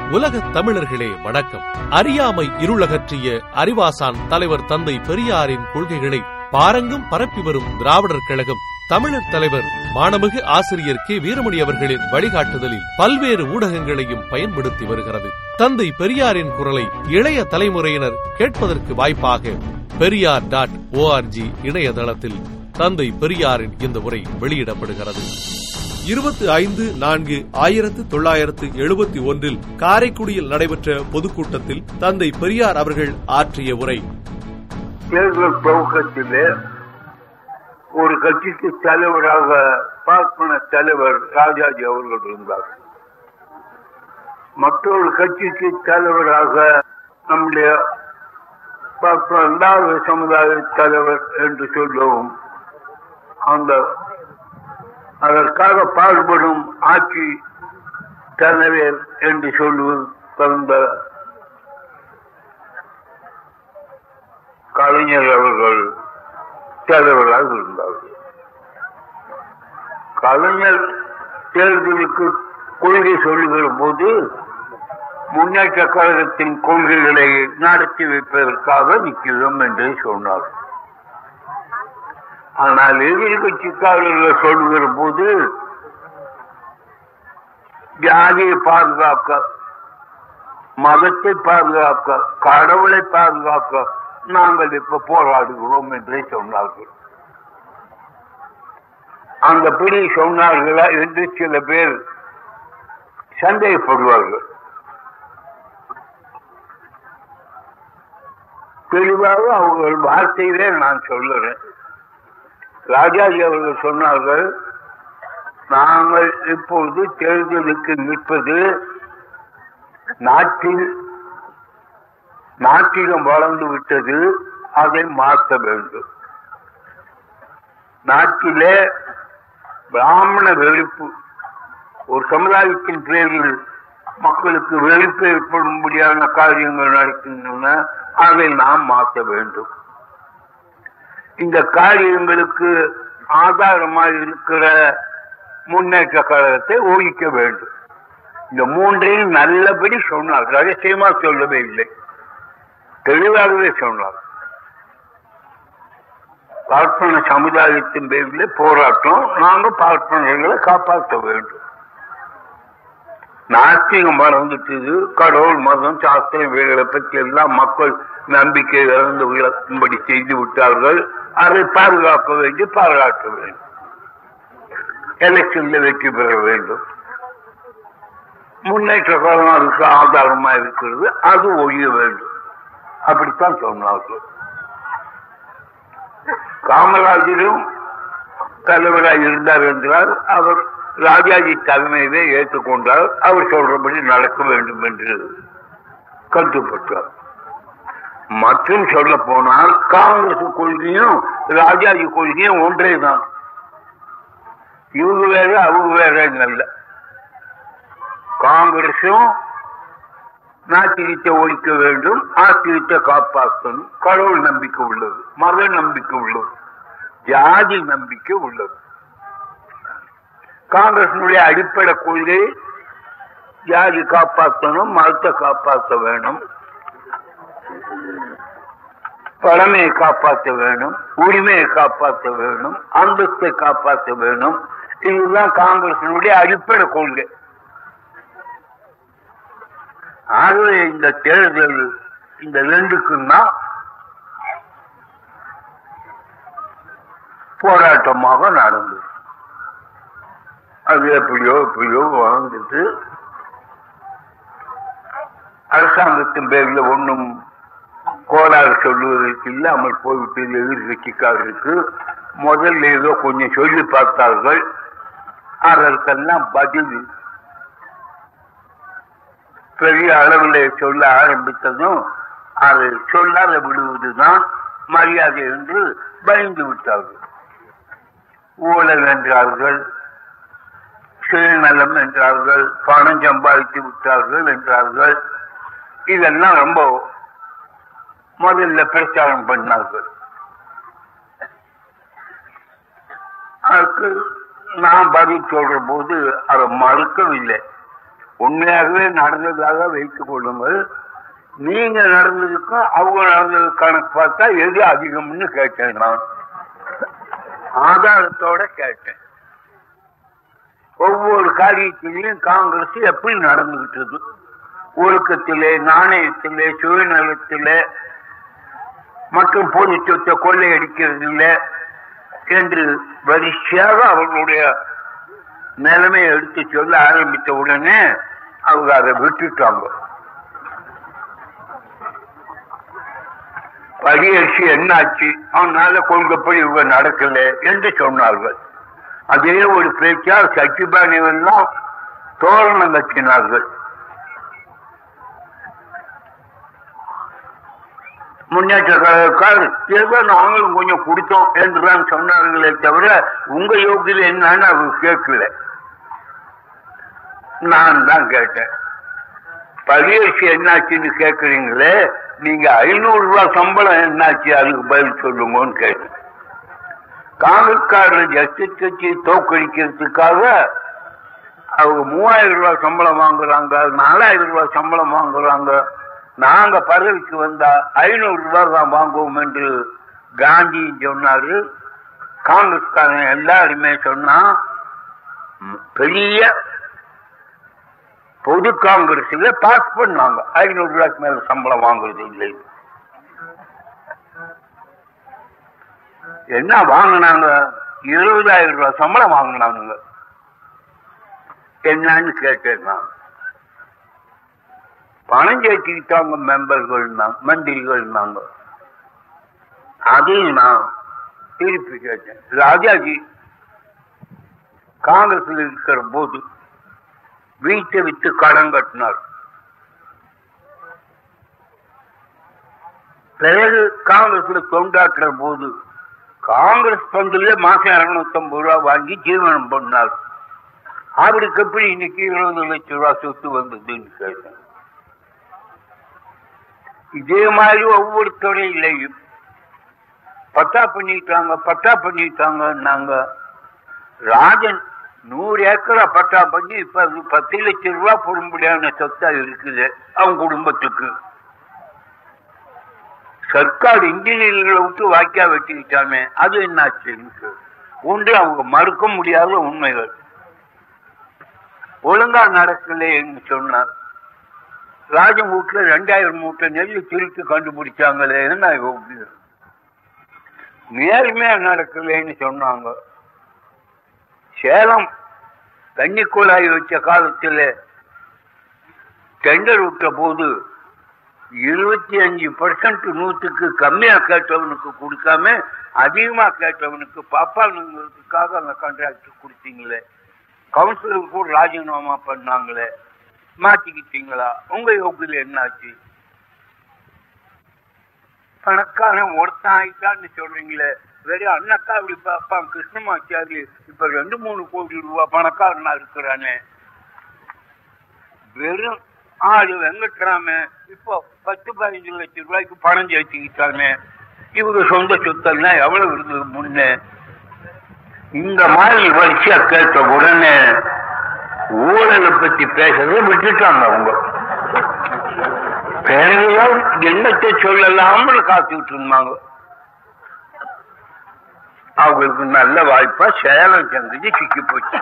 உலகத் தமிழர்களே வணக்கம் அறியாமை இருளகற்றிய அறிவாசான் தலைவர் தந்தை பெரியாரின் கொள்கைகளை பாரங்கும் பரப்பி வரும் திராவிடர் கழகம் தமிழர் தலைவர் மாணமிகு ஆசிரியர் கே வீரமணி அவர்களின் வழிகாட்டுதலில் பல்வேறு ஊடகங்களையும் பயன்படுத்தி வருகிறது தந்தை பெரியாரின் குரலை இளைய தலைமுறையினர் கேட்பதற்கு வாய்ப்பாக பெரியார் டாட் ஓஆர்ஜி இணையதளத்தில் தந்தை பெரியாரின் இந்த உரை வெளியிடப்படுகிறது இருபத்தி ஐந்து நான்கு ஆயிரத்து தொள்ளாயிரத்து எழுபத்தி ஒன்றில் காரைக்குடியில் நடைபெற்ற பொதுக்கூட்டத்தில் தந்தை பெரியார் அவர்கள் ஆற்றிய உரை தேர்தல் துவக்கத்திலே ஒரு கட்சிக்கு தலைவராக பார்ப்பன தலைவர் ராஜாஜி அவர்கள் இருந்தார் மற்றொரு கட்சிக்கு தலைவராக நம்முடைய பார்ப்பன இரண்டாவது சமுதாய தலைவர் என்று சொல்லவும் அந்த அதற்காக பாடுபடும் ஆட்சி தலைவர் என்று சொல்லுவது பிறந்த கலைஞர் அவர்கள் தலைவராக இருந்தார்கள் கலைஞர் தேர்தலுக்கு கொள்கை சொல்லுகிற போது முன்னேற்ற கழகத்தின் கொள்கைகளை நடத்தி வைப்பதற்காக நிற்கிறோம் என்று சொன்னார் ஆனால் எதிர்கட்சிக்காரர்கள் சொல்லுகிற போது ஜாதியை பாதுகாக்க மதத்தை பாதுகாக்க கடவுளை பாதுகாக்க நாங்கள் இப்ப போராடுகிறோம் என்றே சொன்னார்கள் அந்த பிடி சொன்னார்களா என்று சில பேர் சந்தேகப்படுவார்கள் தெளிவாக அவர்கள் வார்த்தையிலே நான் சொல்லுறேன் ராஜாஜி அவர்கள் சொன்னார்கள் நாங்கள் இப்பொழுது தேர்தலுக்கு நிற்பது நாட்டில் நாட்டிலம் வளர்ந்து விட்டது அதை மாற்ற வேண்டும் நாட்டிலே பிராமண வெறுப்பு ஒரு சமுதாயத்தின் பேரில் மக்களுக்கு வெறுப்பு ஏற்படும்படியான காரியங்கள் நடக்கின்றன அதை நாம் மாற்ற வேண்டும் இந்த காரியங்களுக்கு ஆதாரமாக இருக்கிற முன்னேற்ற கழகத்தை ஒழிக்க வேண்டும் இந்த மூன்றையும் நல்லபடி சொன்னார் ரகசியமா சொல்லவே இல்லை தெளிவாகவே சொன்னார் பார்ப்பன சமுதாயத்தின் பேரில் போராட்டம் நாங்க பார்ப்பனர்களை காப்பாற்ற வேண்டும் நாஸ்திகம் வளர்ந்துட்டது கடவுள் மதம் சாஸ்திரம் இவைகளை பற்றி எல்லாம் மக்கள் நம்பிக்கை இழந்து விளக்கும்படி செய்து விட்டார்கள் அதை பாதுகாக்க வேண்டி பாராட்ட வேண்டும் எலெக்ஷன்ல வெற்றி பெற வேண்டும் முன்னேற்ற காலம் அதுக்கு ஆதாரமா இருக்கிறது அது ஒழிய வேண்டும் அப்படித்தான் சொன்னார்கள் காமராஜரும் தலைவராக இருந்தார் என்றால் அவர் ராஜாஜி தலைமையவே ஏற்றுக்கொண்டார் அவர் சொல்றபடி நடக்க வேண்டும் என்று கருத்துப்பட்டார் மற்றும் சொல்ல போனால் காங்கிரஸ் கொள்கையும் ராஜாஜி கொள்கையும் ஒன்றே தான் இவங்க வேற அவங்க வேற அல்ல காங்கிரசும் நாத்திகத்தை ஒழிக்க வேண்டும் ஆத்திகத்தை காப்பாற்றணும் கடவுள் நம்பிக்கை உள்ளது மத நம்பிக்கை உள்ளது ஜாதி நம்பிக்கை உள்ளது காங்கிரசினுடைய அடிப்படை கொள்கை ஜாதி காப்பாற்றணும் மதத்தை காப்பாற்ற வேணும் பழமையை காப்பாற்ற வேணும் உரிமையை காப்பாற்ற வேணும் அந்தஸ்தை காப்பாற்ற வேணும் இதுதான் காங்கிரசினுடைய அடிப்படை கொள்கை ஆகவே இந்த தேர்தல் இந்த ரெண்டுக்குன்னா போராட்டமாக நடந்தது அது எப்படியோ எப்படியோ வாழ்ந்துட்டு அரசாங்கத்தின் பேர்ல ஒன்றும் கோளாறு சொல்லுவதற்கு இல்லாமல் போய்விட்டது எதிர்கட்சிக்காரருக்கு முதல்ல ஏதோ கொஞ்சம் சொல்லி பார்த்தார்கள் அதற்கெல்லாம் பதில் பெரிய அளவில் சொல்ல ஆரம்பித்ததும் அதை சொல்லாத விடுவதுதான் மரியாதை என்று பயந்து விட்டார்கள் ஊழல் என்றார்கள் சுயநலம் என்றார்கள் பணம் சம்பாதித்து விட்டார்கள் என்றார்கள் இதெல்லாம் ரொம்ப முதல்ல பிரச்சாரம் பண்ணார்கள் அதுக்கு நான் பதில் சொல்ற போது அதை மறுக்கவில்லை உண்மையாகவே நடந்ததாக வைத்துக் கொள்ளுங்கள் நீங்க நடந்ததுக்கும் அவங்க நடந்தது கணக்கு பார்த்தா எது அதிகம்னு கேட்டேன் நான் ஆதாரத்தோட கேட்டேன் ஒவ்வொரு காரியத்திலையும் காங்கிரஸ் எப்படி நடந்துகிட்டது ஒழுக்கத்திலே நாணயத்திலே சுயநலத்திலே மற்றும் பொது சொத்தை கொள்ளையடிக்கிறதில்லை என்று வரிசையாக அவர்களுடைய நிலைமையை எடுத்து சொல்ல ஆரம்பித்த உடனே அவங்க அதை விட்டுட்டாங்க படியரசு என்னாச்சு அவனால கொள்கைப்படி இவங்க நடக்கல என்று சொன்னார்கள் அதே ஒரு பேச்சால் சச்சிபானியெல்லாம் தோரணம் கட்டினார்கள் முன்னேற்ற கழகக்கார் ஏதோ நாங்களும் கொஞ்சம் கொடுத்தோம் என்றுதான் சொன்னார்களே தவிர உங்க யோகியில் என்னன்னு அவங்க கேட்கல நான் தான் கேட்டேன் பரிசு என்னாச்சுன்னு கேட்கறீங்களே நீங்க ஐநூறு ரூபாய் சம்பளம் என்னாச்சு அதுக்கு பதில் சொல்லுங்கன்னு கேட்டேன் காங்கிரஸ்காரர் ஜஸ்டிஸ் கட்சி தோக்கடிக்கிறதுக்காக அவங்க மூவாயிரம் ரூபாய் சம்பளம் வாங்குறாங்க நாலாயிரம் ரூபாய் சம்பளம் வாங்குறாங்க நாங்க பதவிக்கு வந்தா ஐநூறு ரூபாய் தான் வாங்குவோம் என்று காந்தி சொன்னாரு காங்கிரஸ்காரன் எல்லாருமே சொன்னா ம், பெரிய பொது காங்கிரஸ்ல பாஸ் பண்ணாங்க ஐநூறு ரூபாய்க்கு மேல சம்பளம் வாங்குறது இல்லை என்ன வாங்கினாங்க இருபதாயிரம் ரூபாய் சம்பளம் வாங்கினாங்க என்னன்னு கேட்டேன் நான் பணம் சேர்த்துக்கிட்டாங்க மெம்பர்கள் மந்திரிகள் நாங்க அதையும் நான் திருப்பி கேட்டேன் ராஜாஜி காங்கிரஸ்ல இருக்கிற போது வீட்டை விட்டு கடன் கட்டினார் பிறகு காங்கிரஸ்ல கொண்டாடுற போது காங்கிரஸ் பங்குல மாசம் இருநூத்தி ஐம்பது ரூபாய் வாங்கி ஜீவனம் பண்ணார் அவருக்கு எப்படி இன்னைக்கு இருபது லட்சம் ரூபாய் சொத்து வந்ததுன்னு கேட்டேன் இதே மாதிரி ஒவ்வொரு துறையிலையும் பட்டா பண்ணிட்டாங்க பட்டா பண்ணிட்டாங்கன்னாங்க ராஜன் நூறு ஏக்கரா பட்டா பண்ணி இப்ப அது பத்து லட்சம் ரூபாய் போடும்படியான சொத்தா இருக்குது அவங்க குடும்பத்துக்கு சர்க்கார் இன்ஜினியர்களை விட்டு வாக்கியா வெட்டிக்கிட்டாமே அது என்னாச்சு ஒன்று அவங்க மறுக்க முடியாத உண்மைகள் ஒழுங்கா நடக்கலைன்னு சொன்னார் ராஜன் வீட்டுல ரெண்டாயிரம் மூட்டை நெல் திருட்டு கண்டுபிடிச்சாங்களே என்ன நேர்மையா நடக்கலைன்னு சொன்னாங்க சேலம் தண்ணி குழாய் வச்ச காலத்துல டெண்டர் விட்ட போது இருபத்தி அஞ்சு பர்சன்ட் நூற்றுக்கு கம்மியா கேட்டவனுக்கு கொடுக்காம அதிகமா கேட்டவனுக்கு பாப்பாளுங்கிறதுக்காக அந்த கான்ட்ராக்ட் கொடுத்தீங்களே கவுன்சிலர் கூட ராஜினாமா பண்ணாங்களே மாத்திக்கிட்டீங்களா உங்க யோகில என்னாச்சு பணக்காரன் ஒருத்தன் ஆயிட்டான்னு சொல்றீங்களே வெறும் அண்ணக்கா அப்படி பாப்பான் கிருஷ்ணமாச்சாரி இப்ப ரெண்டு மூணு கோடி ரூபாய் பணக்காரனா இருக்கிறானே வெறும் ஆளு வெங்கட்ராம இப்போ பத்து பதினஞ்சு லட்சம் ரூபாய்க்கு பணம் சேர்த்துக்கிட்டானே இவங்க சொந்த சொத்தெல்லாம் எவ்வளவு இருந்தது முன்னே இந்த மாதிரி வரிசையா கேட்ட உடனே ஊழலை பத்தி பேசுறதை விட்டுட்டாங்க அவங்க பிறகுதான் எண்ணத்தை சொல்லலாம்னு காத்துக்கிட்டு இருந்தாங்க அவங்களுக்கு நல்ல வாய்ப்பா சேலம் சங்கதி சிக்கி போச்சு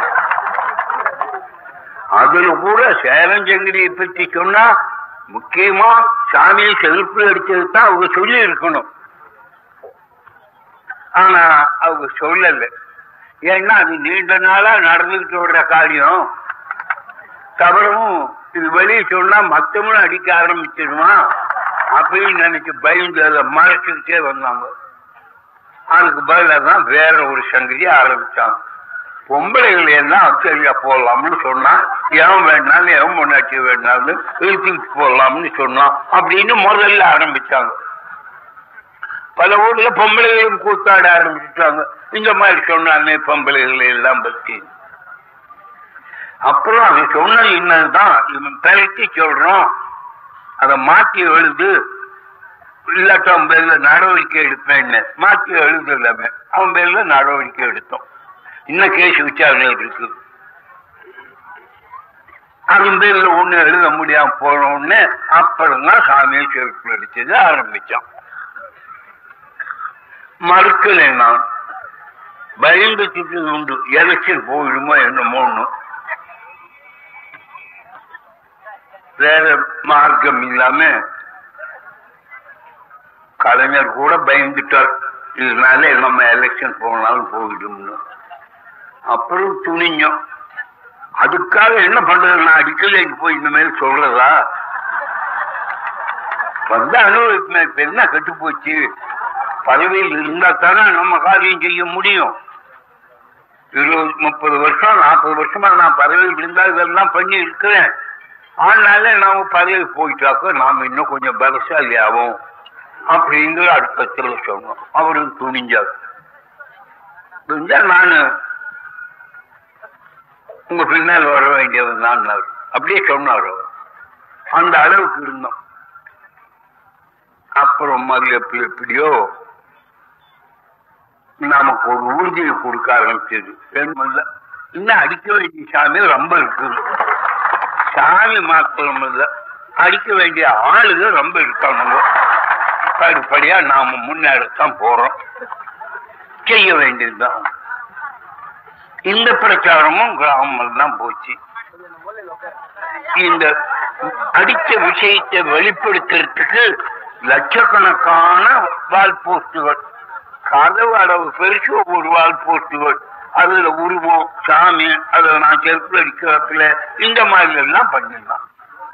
அதுல கூட சேலம் சங்கதியை பற்றி சொன்னா முக்கியமா சாமியை செருப்பு அடிச்சது தான் அவங்க சொல்லி இருக்கணும் ஆனா அவங்க சொல்லல ஏன்னா அது நீண்ட நாளா நடந்துகிட்டு வர்ற காரியம் தவறவும் இது வெளியே சொன்னா மத்தவங்களும் அடிக்க ஆரம்பிச்சிடுமா அப்படின்னு நினைச்சு பயந்து அதை மறைச்சுக்கிட்டே வந்தாங்க அதுக்கு பதிலாக தான் வேற ஒரு சங்கதி ஆரம்பிச்சாங்க பொம்பளைகள் எல்லாம் சரியா போடலாம்னு சொன்னா எவன் வேணாலும் எவன் முன்னாடி வேணாலும் இழுத்துக்கிட்டு போடலாம்னு சொன்னான் அப்படின்னு முதல்ல ஆரம்பிச்சாங்க பல ஊர்ல பொம்பளைகளும் கூத்தாட ஆரம்பிச்சுட்டாங்க இந்த மாதிரி சொன்னானே பொம்பளைகளை எல்லாம் பத்தி அப்புறம் அது சொன்னது இன்னதுதான் இவன் பெருக்கி சொல்றோம் அதை மாற்றி எழுது இல்லாட்ட அவன் பேர்ல நடவடிக்கை எடுப்பேன்னு மாற்றி எழுதுல அவன் பேர்ல நடவடிக்கை எடுத்தோம் இன்னும் கேஸ் விசாரணை இருக்கு அதன் பேர்ல ஒண்ணு எழுத முடியாம போனோம்னு அப்புறம் தான் சாமியை செருப்பு அடிச்சது ஆரம்பிச்சான் மறுக்கலை நான் பயந்து சுற்றது உண்டு எலெக்ஷன் போயிடுமோ என்னமோன்னு வேற மார்க்கம் இல்லாம கலைஞர் கூட பயந்துட்டார் இதனால நம்ம எலெக்ஷன் போனாலும் போயிடும்னு அப்புறம் துணிஞ்சோம் அதுக்காக என்ன பண்றது நான் அடிக்கலைக்கு போய் இந்த மாதிரி சொல்றதா வந்த அனுபவம் இப்ப என்ன கெட்டு போச்சு பதவியில் இருந்தா தானே நம்ம காரியம் செய்ய முடியும் இருபது முப்பது வருஷம் நாற்பது வருஷமா நான் பதவியில் இருந்தா இதெல்லாம் பண்ணி இருக்கிறேன் அதனால நாம பதவி போயிட்டாக்க நாம இன்னும் கொஞ்சம் பலசாலி ஆகும் அப்படிங்கிற அர்த்தத்துல சொன்னோம் அவரும் துணிஞ்சார் துணிஞ்சா நானு உங்க பின்னால் வர வேண்டியவன் தான் அப்படியே சொன்னார் அவர் அந்த அளவுக்கு இருந்தோம் அப்புறம் அது எப்படி எப்படியோ நமக்கு ஒரு உறுதியை கொடுக்க ஆரம்பிச்சது பெண்மல்ல இன்னும் அடிக்க வேண்டிய சாமி ரொம்ப இருக்குது சாமி மாத்திரம் இல்ல அடிக்க வேண்டிய ஆளுங்க ரொம்ப இருக்கானுங்க படிப்படியா நாம முன்னேறத்தான் போறோம் செய்ய வேண்டியதுதான் இந்த பிரச்சாரமும் கிராமம் தான் போச்சு இந்த அடிச்ச விஷயத்தை வெளிப்படுத்துறதுக்கு லட்சக்கணக்கான வால் போஸ்டுகள் கதவு அளவு பெருசு ஒரு வால் போஸ்டுகள் அதுல உருவம் சாமி அதை நான் செருப்பு அடிக்கிறதுல இந்த மாதிரி எல்லாம் பண்ணிடலாம்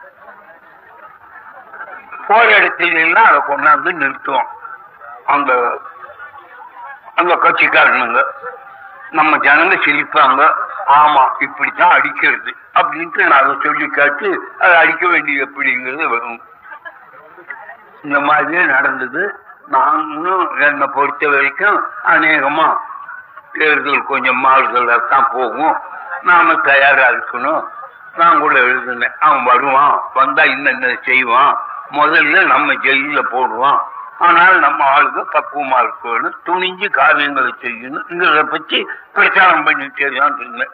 போற இடத்துல எல்லாம் அதை கொண்டாந்து நிறுத்துவோம் அந்த அந்த கட்சிக்காரனுங்க நம்ம ஜனங்க சிரிப்பாங்க ஆமா இப்படித்தான் அடிக்கிறது அப்படின்ட்டு நான் அதை சொல்லி காட்டு அதை அடிக்க வேண்டியது எப்படிங்கிறது வரும் இந்த மாதிரியே நடந்தது நானும் என்னை பொறுத்த வரைக்கும் அநேகமா தேர்தல் கொஞ்சம் மாறுதலா தான் போகும் நாம தயாரா இருக்கணும் நான் கூட எழுதுனேன் அவன் வருவான் வந்தா இன்னென்ன செய்வான் முதல்ல நம்ம ஜெயில போடுவான் ஆனால் நம்ம ஆளுங்க பக்குவமா இருக்கணும் துணிஞ்சு காரியங்களை செய்யணுங்கிறத பத்தி பிரச்சாரம் பண்ணிட்டே தான் இருந்தேன்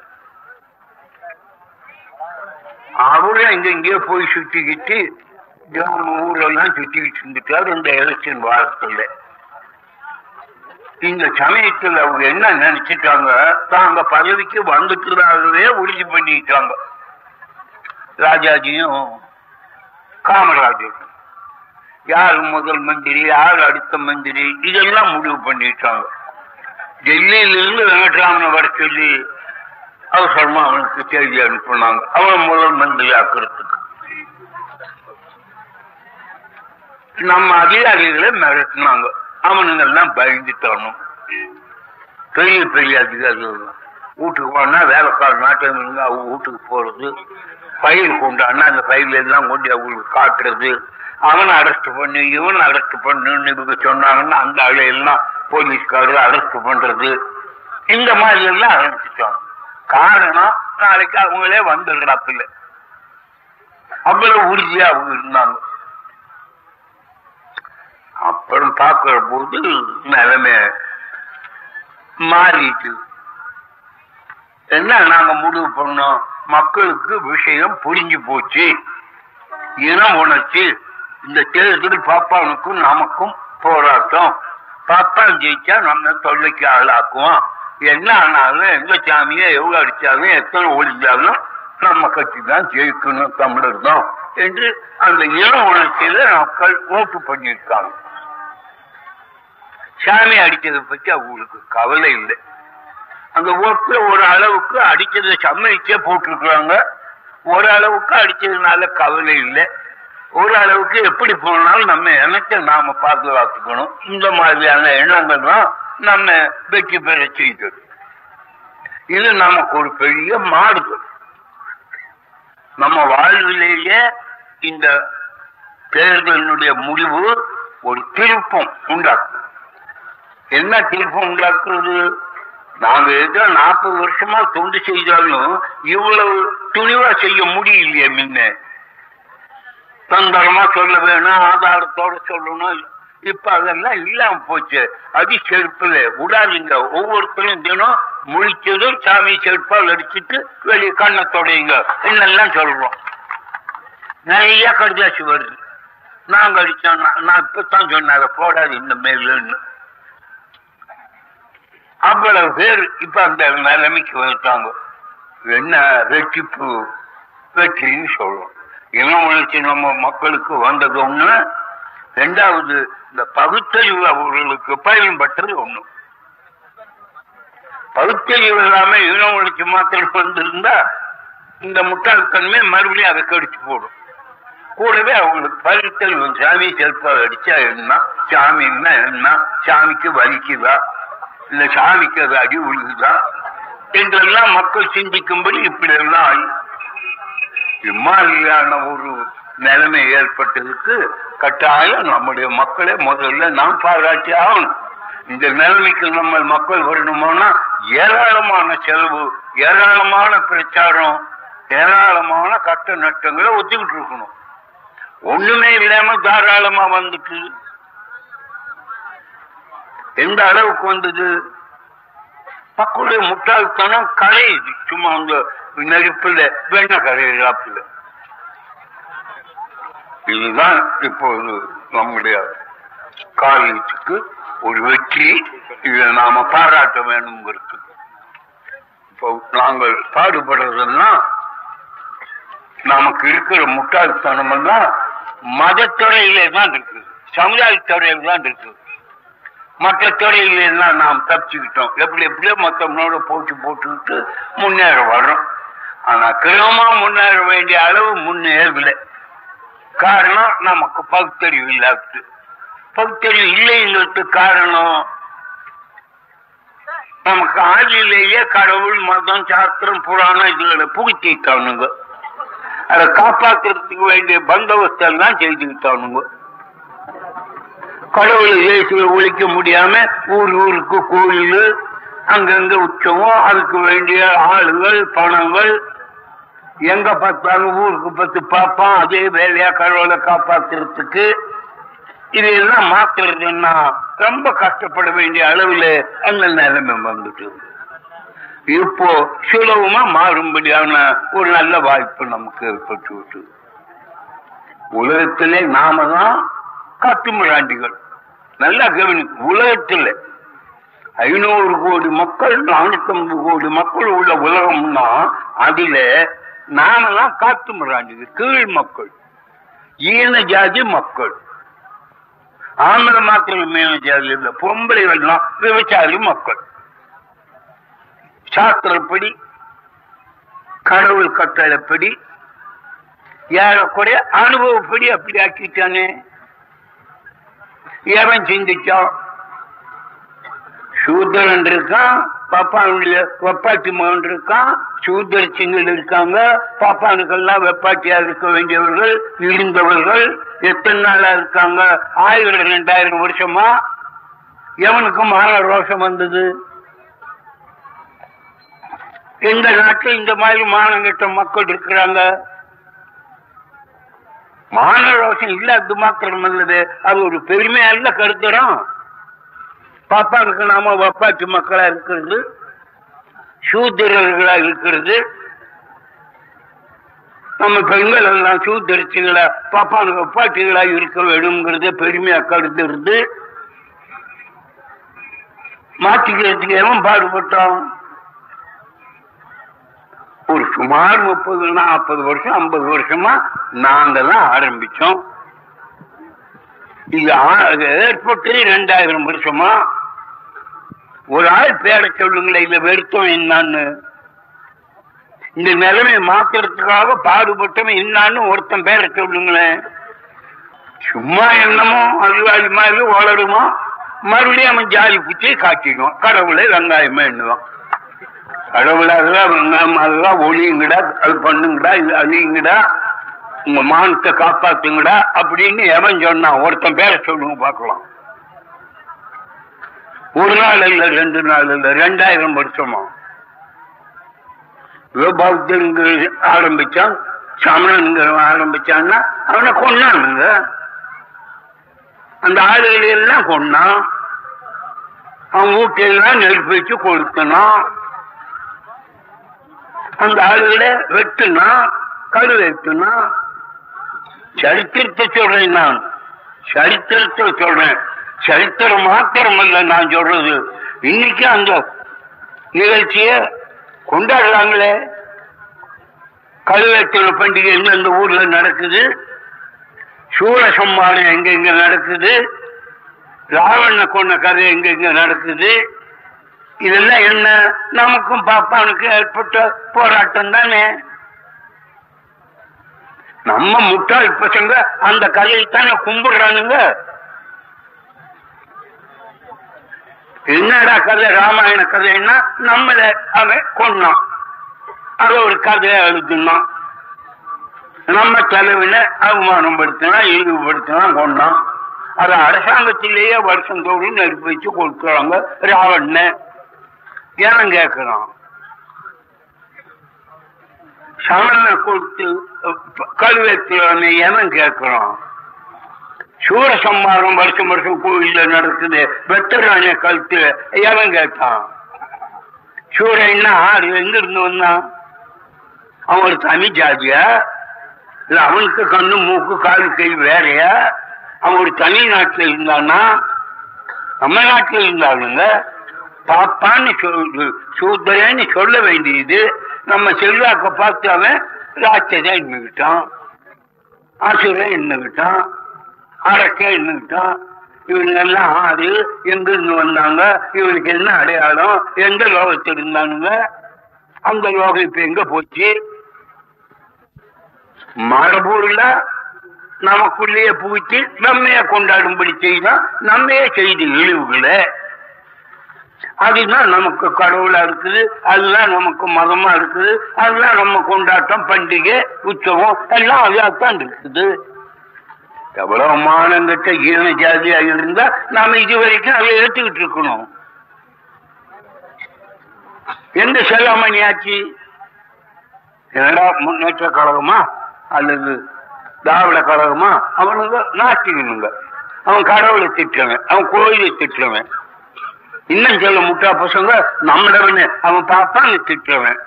அவரும் எங்க இங்கேயோ போய் சுத்திக்கிட்டு கிராம ஊரெல்லாம் சுத்திக்கிட்டு இருந்துட்டார் இந்த எலெக்ஷன் வாரத்துல இந்த சமயத்துல அவங்க என்ன நினைச்சிட்டாங்க தாங்க பதவிக்கு வந்துட்டதாகவே உறுதி பண்ணிட்டாங்க ராஜாஜியும் காமராஜரும் யார் முதல் மந்திரி யார் அடுத்த மந்திரி இதெல்லாம் முடிவு பண்ணிட்டாங்க டெல்லியிலிருந்து வெங்கட்ராமனை வர சொல்லி அவசரமா அவனுக்கு செய்தி அனுப்புனாங்க அவன் முதல் மந்திரி ஆக்கிறதுக்கு நம்ம அதிகாரிகளை மிரட்டினாங்க அவனுங்கெல்லாம் பயந்துட்டானும் பெரிய பெரிய அதிகாரிகள் வீட்டுக்கு போனா வேலைக்கார நாட்டம் இருந்தா அவங்க வீட்டுக்கு போறது ஃபைல் கொண்டாடினா அந்த ஃபைல் எல்லாம் கொண்டு அவங்களுக்கு காட்டுறது அவனை அரெஸ்ட் பண்ணு இவனை அரெஸ்ட் பண்ணுன்னு இவங்க சொன்னாங்கன்னா அந்த ஆளையெல்லாம் போலீஸ்காரர் அரெஸ்ட் பண்றது இந்த மாதிரி எல்லாம் ஆரம்பிச்சிட்டாங்க காரணம் நாளைக்கு அவங்களே வந்துடுறாப்பில்ல அவ்வளவு உறுதியா அவங்க இருந்தாங்க அப்புறம் பார்க்கிற போது நிலைமை மாறிட்டு என்ன நாங்க முடிவு பண்ணோம் மக்களுக்கு விஷயம் புரிஞ்சு போச்சு இனம் உணர்ச்சி இந்த தேர்தல் பாப்பானுக்கும் நமக்கும் போராட்டம் பாப்பான் ஜெயிச்சா நம்ம தொல்லைக்கு ஆளாக்குவோம் என்ன ஆனாலும் எந்த சாமியை எவ்வளவு அடிச்சாலும் எத்தனை ஒழிஞ்சாலும் நம்ம கட்சி தான் ஜெயிக்கணும் தமிழர் தான் என்று அந்த இன உணர்ச்சியில மக்கள் ஓட்டு பண்ணியிருக்காங்க சாமி அடிச்சதை பத்தி அவங்களுக்கு கவலை இல்லை அந்த ஓட்டுல ஒரு அளவுக்கு அடிச்சதை சம்மதிச்சே போட்டிருக்கிறாங்க ஒரு அளவுக்கு அடிச்சதுனால கவலை இல்லை ஒரு அளவுக்கு எப்படி போனாலும் நம்ம எண்ணத்தை நாம பாதுகாத்துக்கணும் இந்த மாதிரியான எண்ணங்கள் தான் நம்ம வெற்றி பெற செய்தது இது நமக்கு ஒரு பெரிய மாறுதல் நம்ம வாழ்விலேயே இந்த தேர்தலினுடைய முடிவு ஒரு திருப்பம் உண்டாக்கும் என்ன திருப்பம் உண்டாக்குறது நாங்க ஏதோ நாற்பது வருஷமா தொண்டு செய்தாலும் இவ்வளவு துணிவா செய்ய முடியலையே முன்ன தந்தரமா சொல்ல வேணும் ஆதாரத்தோட சொல்லணும் இப்ப அதெல்லாம் இல்லாம போச்சு அடி செருப்புல விடாதீங்க ஒவ்வொருத்தரும் தினம் முழிச்சதும் சாமி செருப்பால் அடிச்சுட்டு வெளியே கண்ணை தொடையுங்க என்னெல்லாம் சொல்றோம் நிறைய கடிதாசி வருது நாங்க அடிச்சோம் நான் நான் இப்பதான் சொன்னேன் அதை போடாது இந்த மேலுன்னு அவ்வளவு பேர் இப்ப அந்த நிலைமைக்கு வந்துட்டாங்க என்ன வெற்றிப்பு வெற்றின்னு சொல்றோம் இன உணர்ச்சி நம்ம மக்களுக்கு வந்தது ஒண்ணு ரெண்டாவது இந்த பகுத்தறிவு அவர்களுக்கு பயன்பட்டது ஒண்ணு பகுத்தறிவு இல்லாம இன உணர்ச்சி மாத்திரம் வந்திருந்தா இந்த முட்டாள்தன்மை மறுபடியும் அதை கடிச்சு போடும் கூடவே அவங்களுக்கு பகுத்தறிவு சாமி செல்பா அடிச்சா என்ன சாமின்னா என்ன சாமிக்கு வலிக்குதா இல்ல சாமிக்கு அது அடி உழுகுதா என்றெல்லாம் மக்கள் சிந்திக்கும்படி இப்படி எல்லாம் ஆகி இம்மாதிரியான ஒரு நிலைமை ஏற்பட்டதுக்கு கட்டாயம் நம்முடைய மக்களை முதல்ல நாம் பாராட்டி ஆகணும் இந்த நிலைமைக்கு நம்ம மக்கள் வரணுமோனா ஏராளமான செலவு ஏராளமான பிரச்சாரம் ஏராளமான கட்ட நட்டங்களை ஒத்துக்கிட்டு இருக்கணும் ஒண்ணுமே இல்லாம தாராளமா வந்துட்டு எந்த அளவுக்கு வந்தது மக்களுடைய முட்டாள்தனம் கரையுது சும்மா அந்த நெருப்புல வெண்ண கரையிறாப்புல இதுதான் இப்போது நம்முடைய காரியத்துக்கு ஒரு வெற்றி இதை நாம பாராட்ட வேணுங்கிறது இப்போ நாங்கள் பாடுபடுறதுன்னா நமக்கு இருக்கிற முட்டாள்தனம் எல்லாம் மதத்துறையிலே தான் இருக்குது சமுதாயத்துறையில தான் இருக்குது மற்ற துறையில எல்லாம் நாம் தப்பிச்சுக்கிட்டோம் எப்படி எப்படியோ மற்றவங்களோட போட்டு போட்டுக்கிட்டு முன்னேற வர்றோம் ஆனா கிரமமா முன்னேற வேண்டிய அளவு முன்னேறவில்லை காரணம் நமக்கு பகுத்தறிவு இல்லாது பகுத்தறிவு இல்லைங்கிறதுக்கு காரணம் நமக்கு ஆதியிலேயே கடவுள் மதம் சாஸ்திரம் புராணம் இதுகளை புகுத்திட்டானுங்க அதை காப்பாத்துறதுக்கு வேண்டிய பந்தோபஸ்தம் தான் செய்துக்கிட்டானுங்க கடவுள் இயேசுவை ஒழிக்க முடியாம ஊர் ஊருக்கு கோயில் அங்கங்க உற்சவம் அதுக்கு வேண்டிய ஆளுகள் பணங்கள் எங்க பார்த்தாலும் ஊருக்கு பத்து பார்ப்பான் அதே வேலையா கடவுளை காப்பாத்துறதுக்கு இதெல்லாம் மாத்துறதுன்னா ரொம்ப கஷ்டப்பட வேண்டிய அளவுல அந்த நிலைமை வந்துட்டு இப்போ சுலபமா மாறும்படியான ஒரு நல்ல வாய்ப்பு நமக்கு ஏற்பட்டு விட்டு உலகத்திலே நாம தான் காட்டுமிராண்டிகள் நல்லா கவனி உலகத்தில் ஐநூறு கோடி மக்கள் நானூத்தி ஐம்பது கோடி மக்கள் உள்ள உலகம்னா அதுல நாமெல்லாம் காட்டு மிராண்டிகள் கீழ் மக்கள் ஈன ஜாதி மக்கள் ஆம்பளை மாத்திரம் மீன ஜாதி இல்ல பொம்பளைகள்லாம் விவசாயி மக்கள் சாஸ்திரப்படி கடவுள் கட்டளைப்படி ஏறக்குறைய அனுபவப்படி அப்படி ஆக்கிட்டானே எவன் சிந்திச்சான் சூத்திரன் இருக்கான் பாப்பானுடைய வெப்பாட்டி மகன் இருக்கான் சூத்திர சிங்கள் இருக்காங்க பாப்பானுக்கெல்லாம் வெப்பாட்டியா இருக்க வேண்டியவர்கள் இருந்தவர்கள் எத்தனை நாளா இருக்காங்க ஆயிரம் ரெண்டாயிரம் வருஷமா எவனுக்கும் மான ரோஷம் வந்தது எந்த நாட்டில் இந்த மாதிரி மானங்கிட்ட மக்கள் இருக்கிறாங்க மான ரோஷம் இல்லாத மாத்திரம் அல்லது அது ஒரு பெருமையல்ல கருத்துறோம் பாப்பாவுக்கு நாம வப்பாட்டி மக்களா இருக்கிறது சூத்திரர்களா இருக்கிறது நம்ம பெண்கள் எல்லாம் சூத்திரச்சிகளா பாப்பானுக்கு வப்பாட்டிகளா இருக்க வேணுங்கிறத பெருமையா கருத்துறது மாற்றிக்கிறதுக்கு எவன் பாடுபட்டோம் ஒரு சுமார் முப்பது நாற்பது வருஷம் ஐம்பது வருஷமா நாங்கெல்லாம் ஆரம்பிச்சோம் இது ஆ- இது ஏற்பட்டு ரெண்டாயிரம் வருஷமா ஒரு ஆள் பேரை சொல்லுங்களேன் இதுல வெறுத்தம் என்னன்னு இந்த நிலைமையை மாத்துறதுக்காக பாடுபட்டவன் என்னான்னு ஒருத்தன் பேரை சொல்லுங்களேன் சும்மா என்னமோ அறிவாளி மாதிரி வளருமா மறுபடியும் அவன் ஜாலி பூச்சி காட்டிடுவான் கடவுளை வெங்காயமா எண்ணுவான் கடவுளை அதெல்லாம் வெங்காயம் அதெல்லாம் ஒளியுங்கடா அது பண்ணுங்கடா இது அழியுங்கடா உங்க மானத்தை காப்பாத்துங்கடா அப்படின்னு எவன் சொன்னான் ஒருத்தன் பேரை சொல்லுங்க பார்க்கலாம் ஒரு நாள் இல்ல ரெண்டு நாள் இல்ல ரெண்டாயிரம் வருஷமா பௌத்தங்க ஆரம்பிச்சான் சமணங்க ஆரம்பிச்சான்னா அவனை கொண்டானுங்க அந்த ஆளுகளை எல்லாம் கொண்டான் அவன் வீட்டெல்லாம் நெருப்பு வச்சு கொளுத்தனான் அந்த ஆளுகளை வெட்டுனா கரு வெட்டுனா சரித்திரத்தை சொல்றேன் நான் சரித்திரத்தை சொல்றேன் சரித்திரம் மாத்திரம் அல்ல நான் சொல்றது இன்னைக்கு அந்த நிகழ்ச்சிய கொண்டாடுறாங்களே கல்வெட்டுற பண்டிகை எந்தெந்த ஊர்ல நடக்குது சூரசம்மானம் எங்கெங்க நடக்குது ராவண கொண்ட கதை எங்கெங்க நடக்குது இதெல்லாம் என்ன நமக்கும் பாப்பானுக்கும் ஏற்பட்ட போராட்டம் தானே நம்ம முட்டாள் பசங்க அந்த கதையை தானே கும்பிடுறானுங்க என்னடா கதை ராமாயண கதைன்னா நம்மள அவன் கொண்டான் அத ஒரு கதையை எழுதுனான் நம்ம தலைவில அவமானம் படுத்தினா இழிவுபடுத்தினா கொண்டான் அது அரசாங்கத்திலேயே வருஷம் தோறும் நெருப்பு வச்சு கொடுக்குறாங்க ராவண ஏன் கேட்கிறான் சமண கொடுத்து கல்வெட்டு ஏன் கேட்கிறோம் சூரசம்மாரம் வருஷம் வருஷம் கோயில்ல நடக்குது வெட்டராணிய கழுத்து எவன் கேட்டான் சூரன்னா ஆறு எங்க இருந்து வந்தான் அவன் ஒரு தனி ஜாதியா இல்ல அவனுக்கு கண்ணு மூக்கு காலு கை வேறையா அவன் ஒரு தனி நாட்டுல இருந்தானா நம்ம நாட்டுல இருந்தாளுங்க பாப்பான்னு சொல் சூத்திரன்னு சொல்ல வேண்டியது நம்ம செல்வாக்க பார்த்து அவன் ராட்சதன் என்னகிட்டான் ஆசுரன் என்னகிட்டான் அரக்கே என்னகிட்டான் இவனுங்க எல்லாம் ஆறு எங்க இருந்து வந்தாங்க இவனுக்கு என்ன அடையாளம் எந்த லோகத்தில் இருந்தானுங்க அந்த லோகம் இப்ப எங்க போச்சு மரபூர்ல நமக்குள்ளேயே பூச்சி நம்மைய கொண்டாடும்படி செய்தான் நம்மையே செய்து இழிவுகளை அதுதான் நமக்கு கடவுளா இருக்குது அதுதான் நமக்கு மதமா இருக்குது அதுதான் நம்ம கொண்டாட்டம் பண்டிகை உற்சவம் எல்லாம் அதாத்தான் இருக்குது எவ்வளவு மானங்கிட்ட ஈன ஜாதியா இருந்தா நாம இது வரைக்கும் அதை ஏற்றுக்கிட்டு இருக்கணும் எந்த செல்லாமணி ஆச்சு என்னடா முன்னேற்ற கழகமா அல்லது திராவிட கழகமா அவனுங்க நாட்டினுங்க அவன் கடவுளை திட்டுறவன் அவன் கோயிலை திட்டுறவன் இன்னும் சொல்ல முட்டா பசங்க நம்மளவனு அவன் பாப்பான்னு திட்டுறவன்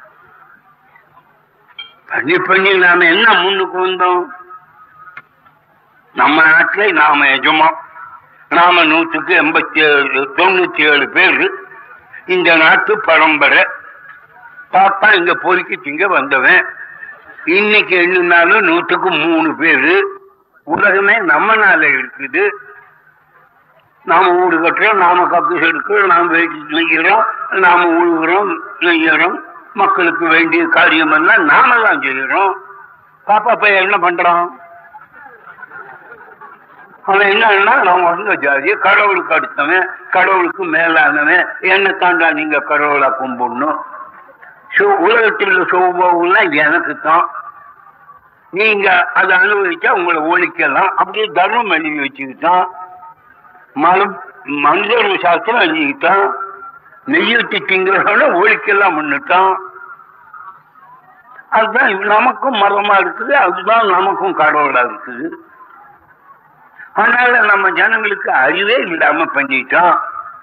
பண்ணி பண்ணி நாம என்ன முன்னுக்கு வந்தோம் நம்ம நாட்டுல நாம எஜமான் நாம நூற்றுக்கு எண்பத்தி ஏழு தொண்ணூத்தி ஏழு பேர் இந்த நாட்டு பரம்பரை பாப்பா இங்க பொறுக்கி திங்க வந்தவன் இன்னைக்கு எண்ணினாலும் நூற்றுக்கு மூணு பேரு உலகமே நம்ம நாள இருக்குது நாம வீடு கட்டுறோம் நாம கப்பு எடுக்கிறோம் நாம வேட்டி நெய்கிறோம் நாம உழுகிறோம் நெய்யறோம் மக்களுக்கு வேண்டிய காரியம் எல்லாம் நாம தான் செய்யறோம் பாப்பா பையன் என்ன பண்றான் அவன் என்னன்னா நான் வந்த ஜாதி கடவுளுக்கு அடுத்தவன் கடவுளுக்கு மேலானவன் என்ன தாண்டா நீங்க கடவுளா கும்பிடணும் சு- உலகத்தில் உள்ள சுகபோகம்லாம் எனக்கு தான் நீங்க அதை அனுபவிச்சா உங்களை ஒழிக்கலாம் அப்படியே தர்மம் எழுதி வச்சுக்கிட்டான் மனம் மனிதர் சாஸ்திரம் எழுதிக்கிட்டான் நெய்யூட்டி திங்கிறவன ஒழிக்கலாம் முன்னுட்டான் அதுதான் இது நமக்கும் மதமா இருக்குது அதுதான் நமக்கும் கடவுளா இருக்குது அதனால நம்ம ஜனங்களுக்கு அறிவே இல்லாம பண்ணிட்டோம்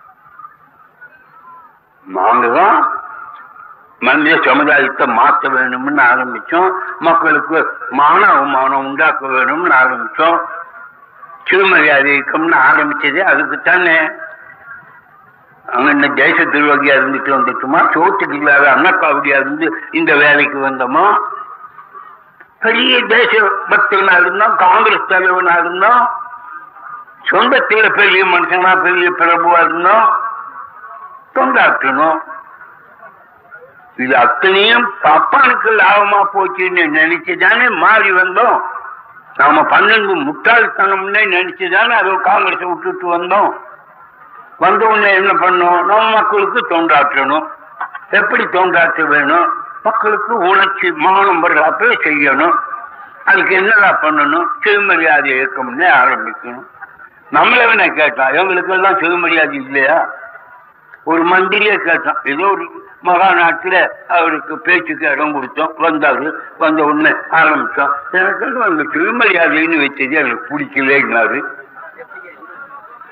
நாங்க தான் மனித சமுதாயத்தை மாற்ற வேணும்னு ஆரம்பிச்சோம் மக்களுக்கு மான அவமானம் உண்டாக்க வேணும்னு ஆரம்பிச்சோம் சிறுமரியாதை இயக்கம்னு ஆரம்பிச்சது அதுக்கு தானே அங்க இந்த தேச துரோகியா இருந்துட்டு வந்துட்டுமா சோத்துக்கு இல்லாத அன்னக்காவடியா இருந்து இந்த வேலைக்கு வந்தோமா பெரிய தேச பக்தனா இருந்தோம் காங்கிரஸ் தலைவனா இருந்தோம் சொந்தத்தில பெரிய மனுஷனா பெரிய பிரபுவா இருந்தோம் தொண்டாற்றணும் இது அத்தனையும் பப்பானுக்கு லாபமா போச்சுன்னு நினைச்சுதானே மாறி வந்தோம் நாம பன்னெண்டு முட்டாள்தனம்னே நினைச்சுதானே அதை காங்கிரஸ் விட்டுட்டு வந்தோம் வந்த உடனே என்ன பண்ணோம் நம்ம மக்களுக்கு தொண்டாற்றணும் எப்படி தொண்டாற்ற வேணும் மக்களுக்கு உணர்ச்சி மானம் வர்றாப்ப செய்யணும் அதுக்கு என்னடா பண்ணணும் சிறுமரியாதை இயக்கம்னே ஆரம்பிக்கணும் நம்மளவனை கேட்டான் எங்களுக்கு எல்லாம் சிறுமரியாதை இல்லையா ஒரு மந்திரியே கேட்டான் ஏதோ ஒரு மகா நாட்டுல அவருக்கு பேச்சுக்கு இடம் கொடுத்தோம் வந்தாரு வந்த உடனே ஆரம்பிச்சோம் எனக்கு அந்த திருமரியாதைன்னு வச்சது எனக்கு பிடிக்கலேன்னாரு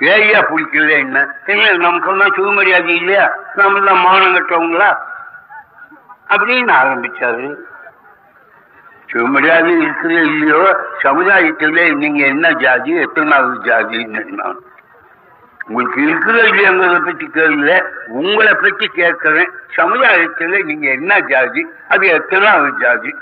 ஏயா பிடிக்கல என்ன இல்ல நமக்கு தான் சுயமரியாதை இல்லையா நம்ம தான் மானம் கட்டவங்களா அப்படின்னு ஆரம்பிச்சாரு சுயமரியாதை இருக்கிற இல்லையோ சமுதாயத்துல நீங்க என்ன ஜாதி எத்தனாவது ஜாதின்னு நான் உங்களுக்கு இருக்கிற இல்லையாங்கிறத பத்தி கேள்வியில உங்களை பத்தி கேட்கிறேன் சமுதாயத்துல நீங்க என்ன ஜாதி அது எத்தனாவது ஜாதி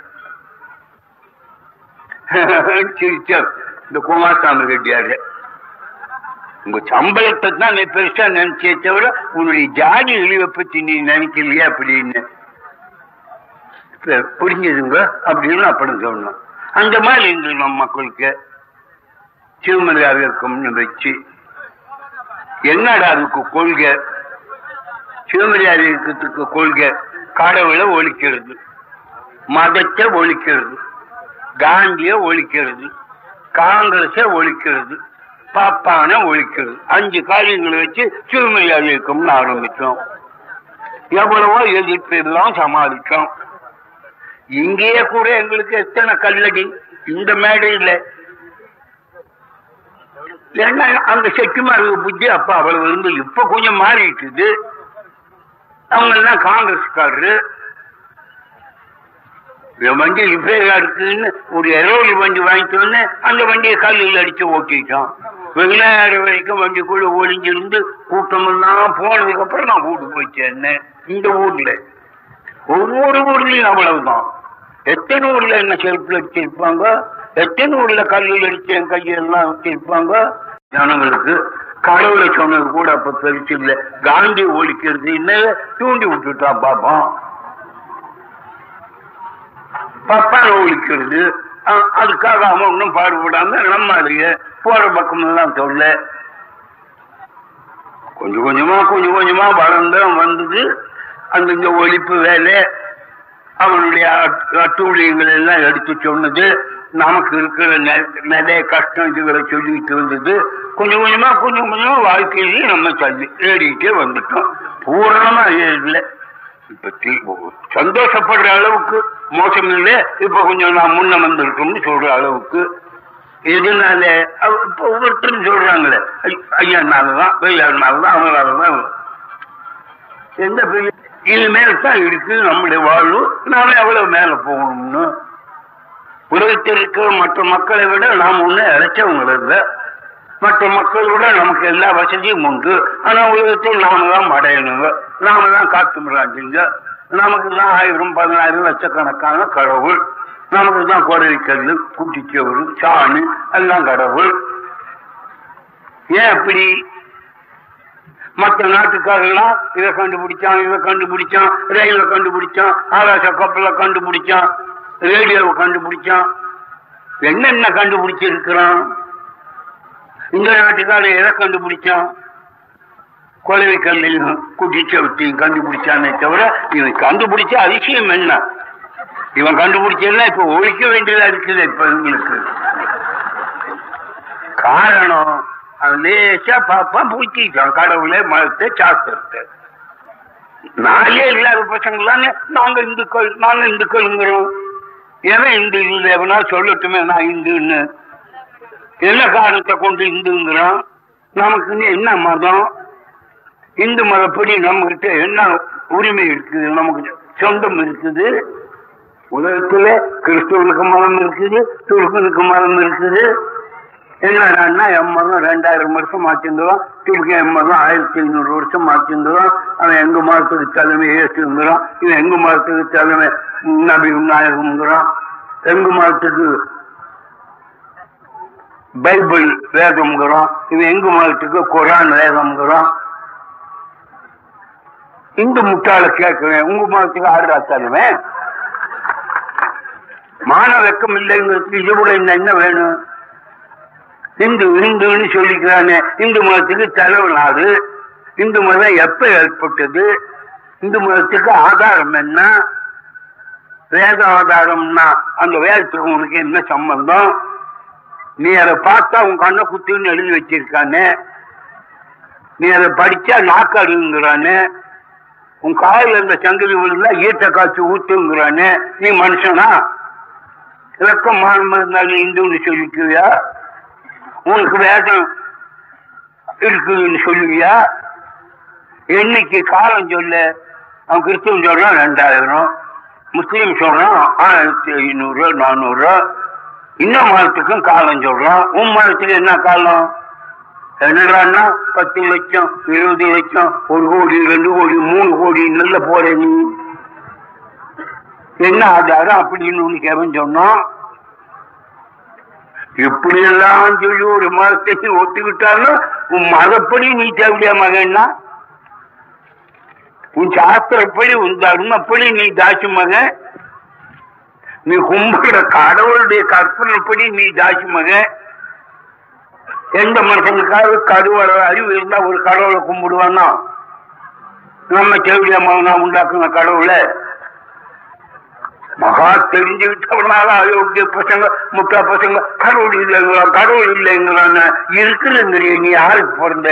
சிரிச்சார் இந்த குமாரசாமி ரெட்டியாரு உங்க சம்பளத்தை தான் நீ பெருசா நினைச்சே தவிர உன்னுடைய ஜாதி இழிவை பத்தி நீ நினைக்கலையா அப்படின்னு இப்ப புரிஞ்சுதுங்க அப்படின்னு அப்படி சொன்னோம் அந்த மாதிரி இன்று நம்ம மக்களுக்கு சிவமரியாதை இருக்கும்னு வச்சு என்னடா அதுக்கு கொள்கை சிவமரியாதை இருக்கிறதுக்கு கொள்கை கடவுளை ஒழிக்கிறது மதத்தை ஒழிக்கிறது காந்திய ஒழிக்கிறது காங்கிரஸை ஒழிக்கிறது பாப்பான ஒழிக்கிறது அஞ்சு காரியங்களை வச்சு சிவமரியாதை இருக்கும்னு ஆரம்பிச்சோம் எவ்வளவோ எதிர்ப்பு எல்லாம் சமாளிச்சோம் இங்கேயே கூட எங்களுக்கு எத்தனை கல்லடி இந்த மேடையில் ஏன்னா அந்த செட்டிமாருக்கு புத்தி அப்ப அவ்வளவு இருந்து இப்ப கொஞ்சம் மாறிட்டுது அவங்க எல்லாம் காங்கிரஸ்காரரு என் வண்டி ரிப்பேரா இருக்குன்னு ஒரு இரவு வண்டி வாங்கிட்டு வந்து அந்த வண்டியை கல்லில் அடிச்சு ஓட்டிட்டோம் வெகு நேரம் வரைக்கும் வண்டிக்குள்ள ஒளிஞ்சிருந்து கூட்டம் எல்லாம் போனதுக்கு அப்புறம் நான் வீட்டு போய் சேர்ந்தேன் இந்த ஊர்ல ஒவ்வொரு ஊர்லயும் அவ்வளவுதான் எத்தனை ஊர்ல என்ன செருப்புல அடிச்சிருப்பாங்க எத்தனை ஊர்ல கல்லில் அடிச்சு என் கையெல்லாம் வச்சிருப்பாங்க ஜனங்களுக்கு கடவுளை சொன்னது கூட அப்ப பெருசு இல்லை காந்தி ஒழிக்கிறது இன்னும் தூண்டி விட்டுட்டான் பாப்போம் பப்பான ஒழிக்கிறது அ- அதுக்காக அவன் ஒன்றும் பாடுபடாம நம்ம அதுங்க போற பக்கம் எல்லாம் சொல்ல கொஞ்சம் கொஞ்சமா கொஞ்சம் கொஞ்சமா வளர்ந்து வந்தது அந்த இந்த ஒழிப்பு வேலை அவனுடைய அட்- அட்டூழியங்கள் எல்லாம் எடுத்து சொன்னது நமக்கு இருக்கிற நெ- நிறைய கஷ்டம் இதுகளை சொல்லிட்டு வந்தது கொஞ்சம் கொஞ்சமா கொஞ்சம் கொஞ்சமா வாழ்க்கையிலேயே நம்ம தள்ளி ஏறிக்கிட்டே வந்துட்டோம் பூரணமா இல்லை இப்ப தி- சந்தோஷப்படுற அளவுக்கு மோசம் இல்லை இப்ப கொஞ்சம் நான் முன்ன வந்திருக்கோம்னு சொல்ற அளவுக்கு இதனால அவ- இப்ப ஒவ்வொருத்தரும் சொல்றாங்களே ஐ- ஐயானாலதான் பெரியாருனாலதான் அவங்களாலதான் எந்த பெரிய இனிமேல் தான் இருக்கு நம்முடைய வாழ்வு நாம எவ்வளவு மேல போகணும்னு உலகத்தில் இருக்கிற மற்ற மக்களை விட நாம் ஒண்ணு இறைச்சவங்க இல்லை மற்ற மக்கள் விட நமக்கு எல்லா வசதியும் உண்டு ஆனா உலகத்தில் நாம தான் அடையணுங்க நாம தான் காத்து மிராஞ்சுங்க நமக்கு தான் ஆயிரம் பதினாயிரம் லட்சக்கணக்கான கடவுள் நமக்கு தான் கோடலிக்கல் குட்டிச்சவரு சாணி எல்லாம் கடவுள் ஏன் அப்படி மற்ற நாட்டுக்காரெல்லாம் இதை கண்டுபிடிச்சான் இதை கண்டுபிடிச்சான் ரயில கண்டுபிடிச்சான் ஆகாச கப்பலை கண்டுபிடிச்சான் ரேடியோவை கண்டுபிடிச்சான் என்னென்ன கண்டுபிடிச்சிருக்கிறான் இந்த நாட்டுக்காரன் எதை கண்டுபிடிச்சான் கொலவை கல்லையும் குட்டிச்சவத்தையும் கண்டுபிடிச்சானே தவிர இவன் கண்டுபிடிச்ச அதிசயம் என்ன இவன் கண்டுபிடிச்சதெல்லாம் இப்ப ஒழிக்க வேண்டியதா இருக்குது இப்ப இவங்களுக்கு காரணம் அவன் லேசா பாப்பான் பூச்சிட்டான் கடவுளை மதத்தை சாஸ்திரத்தை நாளே இல்லாத பசங்களாம் நாங்க இந்துக்கள் நாங்க இந்துக்கள்ங்கிறோம் எவன் இந்து இல்லை எவனா சொல்லட்டுமே நான் இந்துன்னு என்ன காரணத்தை கொண்டு இந்துங்கிறோம் நமக்கு இங்க என்ன மதம் இந்து மதப்படி நம்ம கிட்ட என்ன உரிமை இருக்குது நமக்கு சொந்தம் இருக்குது உலகத்துல கிறிஸ்துவனுக்கு மதம் இருக்குது துருக்கனுக்கு மதம் இருக்குது என்னடான்னா என் மதம் ரெண்டாயிரம் வருஷம் ஆச்சுங்கிறோம் துருக்க என் மதம் ஆயிரத்தி ஐநூறு வருஷம் ஆச்சுங்கிறோம் அவன் எங்க மதத்துக்கு தலைமை ஏற்றுங்கிறான் இவன் எங்க மதத்துக்கு தலைமை நபி நாயகம்ங்கிறான் எங்க மதத்துக்கு பைபிள் வேதம்ங்கிறோம் இவன் எங்க மதத்துக்கு குரான் வேதம்ங்கிறோம் இந்து முட்டாள கேட்கிறேன் உங்க மதத்துக்கு ஆடுறா தலைமை மான வெக்கம் இல்லைங்கிறதுக்கு இது கூட இன்னும் என்ன வேணும் இந்து இந்துன்னு சொல்லிக்கிறானே இந்து மதத்துக்கு தலைவனாது இந்து மதம் எப்ப ஏற்பட்டது இந்து மதத்துக்கு ஆதாரம் என்ன வேத ஆதாரம்னா அந்த வேதத்துக்கு உனக்கு என்ன சம்பந்தம் நீ அதை பார்த்தா உன் கண்ணை குத்துன்னு எழுதி வச்சிருக்கானே நீ அதை படிச்சா நாக்காடுங்கிறானே உன் காலில் இருந்த சங்கிலி விழுந்தா ஈட்ட காய்ச்சி ஊத்துங்கிறானே நீ மனுஷனா இலக்கம் மாறுமா இருந்தாலும் இந்துன்னு சொல்லிக்குவியா உனக்கு வேதம் இருக்குதுன்னு சொல்லுவியா என்னைக்கு காலம் சொல்ல அவன் கிறிஸ்துவன் சொல்றான் ரெண்டாயிரம் முஸ்லீம் சொல்றான் ஆயிரத்தி ஐநூறு நானூறு இன்னும் மதத்துக்கும் காலம் சொல்றான் உன் மதத்துக்கு என்ன காலம் என்னடான்னா பத்து லட்சம் இருபது லட்சம் ஒரு கோடி ரெண்டு கோடி மூணு கோடி நல்ல போற நீ என்ன ஆதாரம் அப்படின்னு உனக்கு எவன் சொன்னான் இப்படி எல்லாம் சொல்லி ஒரு மதத்தை நீ ஒத்துக்கிட்டாலும் உன் மதப்படி நீ தேவையா மகன்னா உன் சாஸ்திரப்படி உன் தர்மப்படி நீ தாசி மகன் நீ கும்பிடுற கடவுளுடைய கற்பனைப்படி நீ தாசி மகன் எந்த மனுஷனுக்காவது கருவற அறிவு இருந்தா ஒரு கடவுளை கும்பிடுவானா நம்ம செவிலிய மகனா உண்டாக்குன கடவுளை மகா தெரிஞ்சுக்கிட்டவனால அயோக்கிய பசங்க முட்டா பசங்க கடவுள் இல்லைங்களா கடவுள் இல்லைங்களான்னு இருக்குதுங்கிறிய நீ யாருக்கு பிறந்த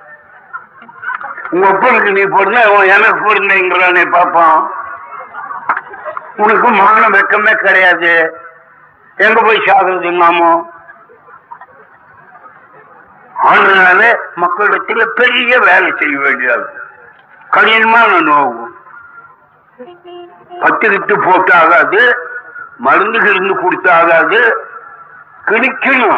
உங்க ஒப்பனுக்கு நீ பிறந்த அவன் எனக்கு பிறந்தேங்கிறானே பாப்பான் உனக்கு மான வெக்கமே கிடையாது எங்க போய் சாகுறது நாமோ அதனால மக்களிடத்துல பெரிய வேலை செய்ய வேண்டியது கடினமான நோவு பத்திரிட்டு போட்டு ஆகாது மருந்து கிருந்து கொடுத்து ஆகாது கிழிக்கணும்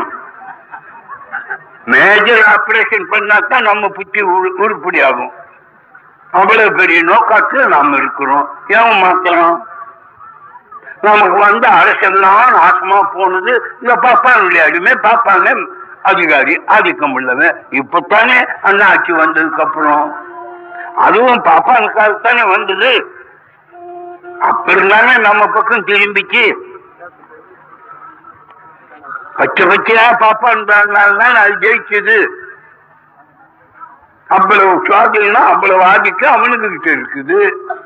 மேஜர் ஆபரேஷன் பண்ணாதான் நம்ம புத்தி உரு- உருப்படி ஆகும் அவ்வளவு பெரிய நோக்காட்டு நாம இருக்கிறோம் ஏன் மாத்தலாம் நமக்கு வந்து அரசெல்லாம் நாசமா போனது இந்த பாப்பானுடைய அடிமை பாப்பாங்க அதிகாரி ஆதிக்கம் உள்ளவன் இப்பத்தானே அந்த ஆட்சி வந்ததுக்கு அப்புறம் அதுவும் பாப்பானுக்காகத்தானே வந்தது அப்ப இருந்தானே நம்ம பக்கம் திரும்பிச்சு பச்சை பச்சையா பாப்பான்றதுனால தான் அது ஜெயிச்சது அவ்வளவு சுவாதினா அவ்வளவு ஆதிக்கம் அவனுக்கு கிட்ட இருக்குது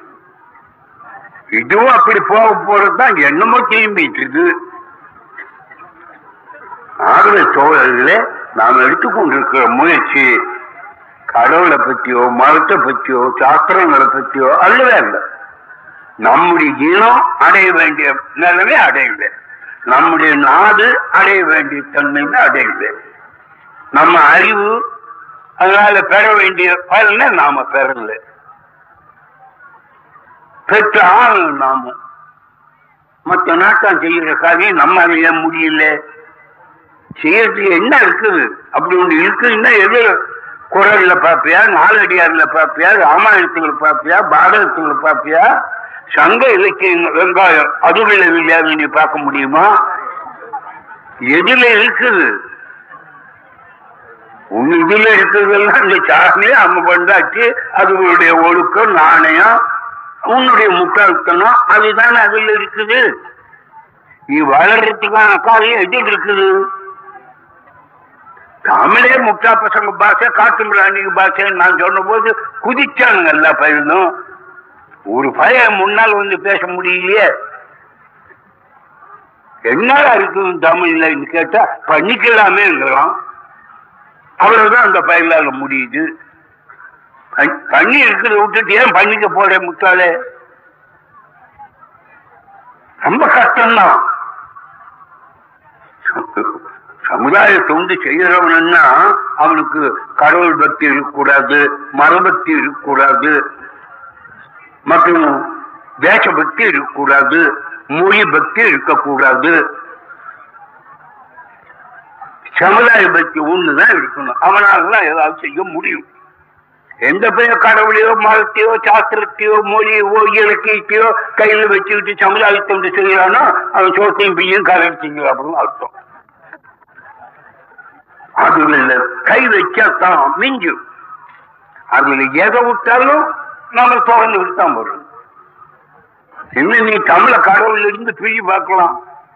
இதுவும் அப்படி போக போறதுதான் என்னமோ திரும்பிட்டு இருக்கு ஆகவே சோழர்களே நாம் எடுத்துக்கொண்டிருக்கிற முயற்சி கடவுளை பற்றியோ மதத்தை பற்றியோ சாஸ்திரங்களை பற்றியோ அல்லவே அல்ல நம்முடைய இனம் அடைய வேண்டிய நிலைமை அடையுவேன் நம்முடைய நாடு அடைய வேண்டிய தன்மையை அடையுவேன் நம்ம அறிவு அதனால பெற வேண்டிய பலனை நாம பெறல பெற்ற ஆள் நாம மற்ற நாட்டான் செய்யற காரியம் நம்மால ஏன் முடியல செய்யறதுக்கு என்ன இருக்குது அப்படி ஒண்ணு இருக்குன்னா எது குரல்ல பாப்பியா நாலடியார்ல பாப்பியா ராமாயணத்துல பாப்பியா பாரதத்துல பாப்பியா சங்க இலக்கிய வெங்காயம் அதுல இல்லையாவது நீ பார்க்க முடியுமா எதுல இருக்குது உன் இதுல இருக்கிறதெல்லாம் இந்த சாமியை அவங்க பண்ணாச்சு அதுகளுடைய ஒழுக்கம் நாணயம் உன்னுடைய முட்டாள்தனம் அதுதானே அதுல இருக்குது நீ வளர்றதுக்கான காரியம் எதில் இருக்குது தமிழே முட்டா பசங்க பாஷை காட்டு மிராணி பாஷைன்னு நான் சொன்ன போது குதிச்சானுங்க எல்லா பயிலும் ஒரு பையன் முன்னால் வந்து பேச முடியலையே என்னடா இருக்குது தமிழ்லன்னு கேட்டா பண்ணிக்கலாமேங்கிறான் அவ்வளவுதான் அந்த பயிலால முடியுது பண்- பண்ணி இருக்கிறத விட்டுட்டு ஏன் பண்ணிக்க போற முட்டாளே ரொம்ப கஷ்டம்தான் சமுதாய தொண்டு செய்யறவன்னா அவனுக்கு கடவுள் பக்தி இருக்கக்கூடாது மரபக்தி இருக்கக்கூடாது மற்றும் தேச பக்தி இருக்கக்கூடாது மொழி பக்தி இருக்கக்கூடாது சமுதாய பக்தி ஒண்ணுதான் இருக்கணும் அவனால தான் ஏதாவது செய்ய முடியும் எந்த பெரிய கடவுளையோ மதத்தையோ சாஸ்திரத்தையோ மொழியோ இலக்கியத்தையோ கையில வச்சுக்கிட்டு சமுதாயத்தை ஒன்று செய்யறானோ அவன் சோத்தையும் பிள்ளையும் கலர்த்திங்க அப்படின்னு அர்த்தம் அதுல கை வச்சா தான் மிஞ்சும் அதுல எதை விட்டாலும் நம்ம தொடர்ந்து விட்டுதான் வரும் என்ன நீ தமிழ கடவுள்ல இருந்து பிழி பார்க்கலாம்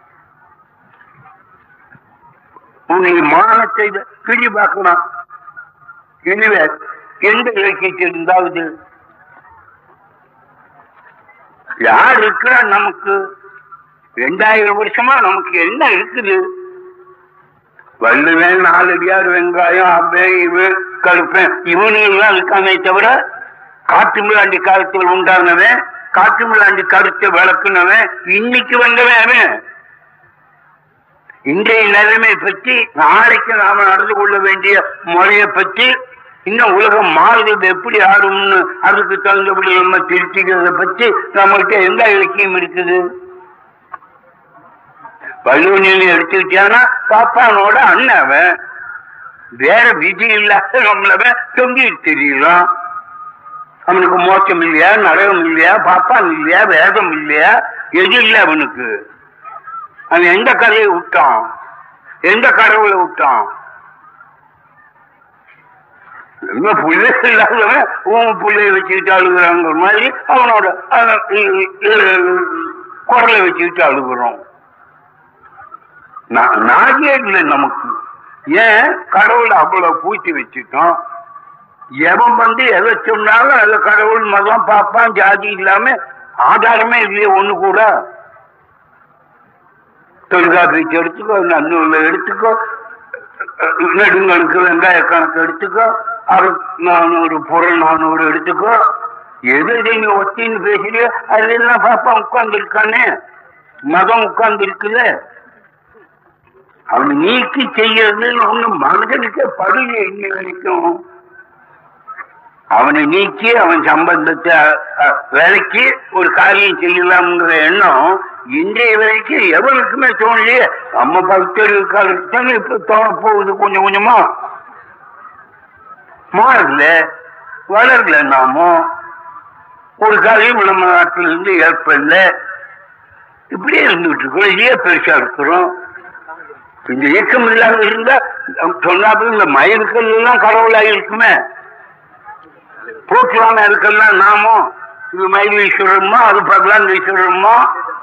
உன்னை மானத்தை பிழி பார்க்கலாம் எனவே எந்த இலக்கியத்தில் இருந்தாவது யார் இருக்கிறா நமக்கு ரெண்டாயிரம் வருஷமா நமக்கு என்ன இருக்குது வள்ளுவன் நாலடியார் வெங்காயம் அப்பேன் இவன் கருப்பேன் இவனுங்கெல்லாம் இருக்கானே தவிர காட்டு மிளாண்டி காலத்தில் உண்டானவன் காட்டு மிளாண்டி கருத்தை விளக்குனவன் இன்னைக்கு வந்தவன் அவன் இன்றைய நிலைமை பற்றி நாளைக்கு நாம நடந்து கொள்ள வேண்டிய முறையை பற்றி இன்னும் உலகம் மாறுறது எப்படி ஆடும்னு அதுக்கு தகுந்தபடி நம்ம திருத்திக்கிறத பற்றி நம்மகிட்ட எந்த இலக்கியம் இருக்குது வள்ளுவனில் எடுத்துக்கிட்டானா பாப்பானோட அண்ணன் அவன் வேற விதி இல்லாத நம்மளவன் தொங்கிட்டு தெரியலாம் அவனுக்கு மோட்சம் இல்லையா நரகம் இல்லையா பாப்பான் இல்லையா வேதம் இல்லையா எது இல்லை அவனுக்கு அவன் எந்த கதையை விட்டான் எந்த கடவுளை விட்டான் என்ன புள்ளை இல்லாதவன் உன் புள்ளைய வச்சுக்கிட்டு அழுகுறாங்கிற மாதிரி அவனோட அஹ், இ- இ- குரலை வச்சுக்கிட்டு அழுகுறோம் நா- நாகே இல்லை நமக்கு ஏன் கடவுளை அவ்வளவு பூச்சி வச்சுட்டோம் எவன் வந்து எதை சொன்னாலும் அது கடவுள் மதம் பாப்பான் ஜாதி இல்லாம ஆதாரமே இல்லையே ஒண்ணு கூட தொல்காப்பியத்தை எடுத்துக்கோ நன்னூல்ல எடுத்துக்கோ அஹ் நெடுங்கணக்கு வெங்காய கணக்கு எடுத்துக்கோ அறு நானூறு பொருள் நானூறு எடுத்துக்கோ எது எது நீ ஒத்தின்னு பேசுறியோ அதெல்லாம் பாப்பா உட்கார்ந்து இருக்கானே மதம் உட்கார்ந்து இருக்குல்ல அவன் நீக்கி செய்யறது ஒண்ணு மனிதனுக்கே படுகை இன்னி வரைக்கும் அவனை நீக்கி அவன் சம்பந்தத்தை அஹ், விலக்கி ஒரு காரியம் செய்யலாம்ங்கிற எண்ணம் இன்றைய வரைக்கும் எவருக்குமே தோணலையே நம்ம பக்தர்கள் காலத்தானே இப்ப தோண போகுது கொஞ்சம் கொஞ்சமா மாறல வளரல நாமோ ஒரு காரியம் நம்ம நாட்டில இருந்து ஏற்படல இப்படியே இருந்துட்டு இருக்கோம் இதே பெருசா இருக்கிறோம் இந்த இயக்கம் இல்லாம இருந்தா சொன்னாப்புல இந்த மயிருக்கள் எல்லாம் கடவுளாக இருக்குமே போக்கலான இருக்கலாம் நாமோ இது மயில் ஈஸ்வரமோ அது பகவான் ஈஸ்வரமோ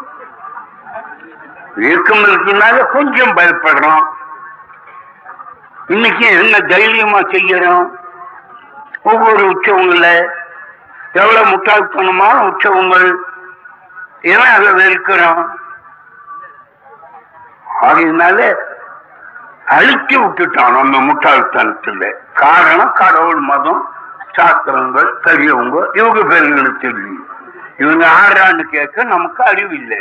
இயக்கம் இருக்குனால கொஞ்சம் பயப்படுறோம் இன்னைக்கு என்ன தைரியமா செய்யறோம் ஒவ்வொரு உற்சவங்கள எவ்வளவு முட்டாள்தனமான உற்சவங்கள் ஏன்னா அதை வெறுக்கிறோம் ஆகையினால அழிச்சு விட்டுட்டோம் நம்ம முட்டாள்தனத்துல காரணம் கடவுள் மதம் சாஸ்திரங்கள் பெரியவங்க இவங்க பேர்களுக்கு தெரியும் இவங்க ஆடுறான்னு கேட்க நமக்கு அறிவு இல்லை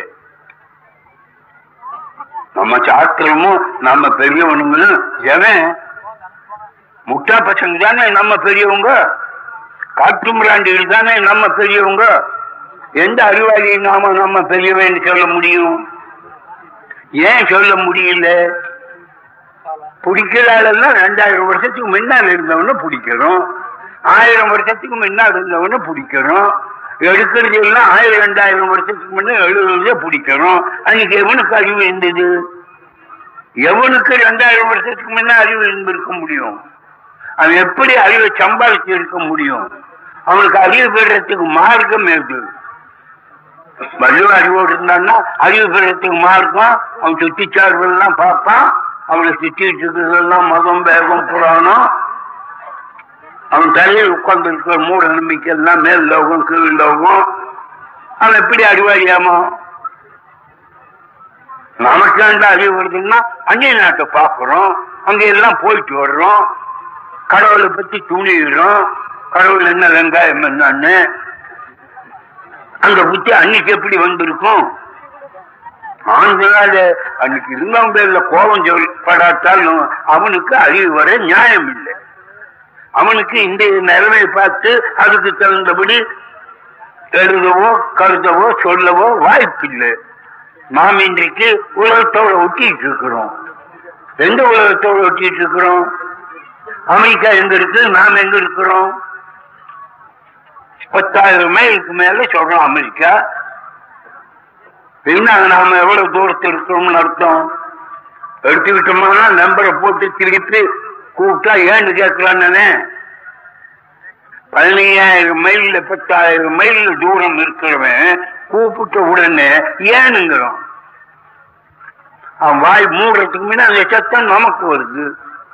நம்ம சாஸ்திரமும் நம்ம பெரியவனுங்களும் எவன் முட்டா பசங்க தானே நம்ம பெரியவங்க காட்டு மிராண்டிகள் தானே நம்ம பெரியவங்க எந்த அறிவாளியை நாம நம்ம பெரியவன்னு சொல்ல முடியும் ஏன் சொல்ல முடியல பிடிக்கிறாளெல்லாம் ரெண்டாயிரம் வருஷத்துக்கு முன்னால் இருந்தவன பிடிக்கிறோம் ஆயிரம் வருஷத்துக்கு முன்னால் இருந்தவன பிடிக்கிறோம் எடுக்கிறது எல்லாம் ஆயிரம் ரெண்டாயிரம் வருஷத்துக்கு முன்ன எழுதுறத பிடிக்கிறோம் அன்னைக்கு எவனுக்கு அறிவு இருந்தது எவனுக்கு ரெண்டாயிரம் வருஷத்துக்கு முன்ன அறிவு இருந்திருக்க முடியும் அவன் எப்படி அறிவை சம்பாதிச்சு இருக்க முடியும் அவனுக்கு அறிவு பெறத்துக்கு மார்க்கம் எது வள்ளுவ அறிவோடு இருந்தான்னா அறிவு பெறத்துக்கு மார்க்கம் அவன் சுத்தி சார்பெல்லாம் பார்ப்பான் அவனை சுத்திட்டு இருக்கிறதெல்லாம் மதம் வேகம் புராணம் அவன் தலையில் உட்கார்ந்து இருக்கிற மூட நம்பிக்கை எல்லாம் மேல் லோகம் கீழ் லோகம் அவன் எப்படி அறிவாளியாமோ நமக்கு அந்த அறிவு வருதுன்னா அந்நிய நாட்டை பார்க்கிறோம் அங்க எல்லாம் போயிட்டு வர்றோம் கடவுளை பத்தி துணியிடுறோம் கடவுள் என்ன வெங்காயம் என்னன்னு அந்த புத்தி அன்னைக்கு எப்படி வந்திருக்கும் ஆண்களால அன்னைக்கு இருந்தவங்க பேர்ல கோபம் சொல்லப்படாட்டால் அவனுக்கு அறிவு வர நியாயம் இல்லை அவனுக்கு இந்த நிலைமை பார்த்து அதுக்கு தகுந்தபடி எழுதவோ கருதவோ சொல்லவோ வாய்ப்பில்லை நாம் இன்றைக்கு உலகத்தோட ஒட்டிட்டு இருக்கிறோம் எந்த உலகத்தோட ஒட்டிட்டு இருக்கிறோம் அமெரிக்கா எங்க இருக்கு நாம் எங்க இருக்கிறோம் பத்தாயிரம் மைலுக்கு மேல சொல்றோம் அமெரிக்கா என்ன நாம எவ்வளவு தூரத்தில் இருக்கிறோம்னு அர்த்தம் எடுத்துக்கிட்டோம்னா நம்பரை போட்டு திருப்பி கூப்பிட்டா ஏன்னு கேட்கலான்னு பதினையாயிரம் மைல்ல பத்தாயிரம் மைல் தூரம் இருக்கிறவன் கூப்பிட்ட உடனே ஏனுங்கிறோம் அவன் வாய் மூடுறதுக்கு முன்ன அந்த சத்தம் நமக்கு வருது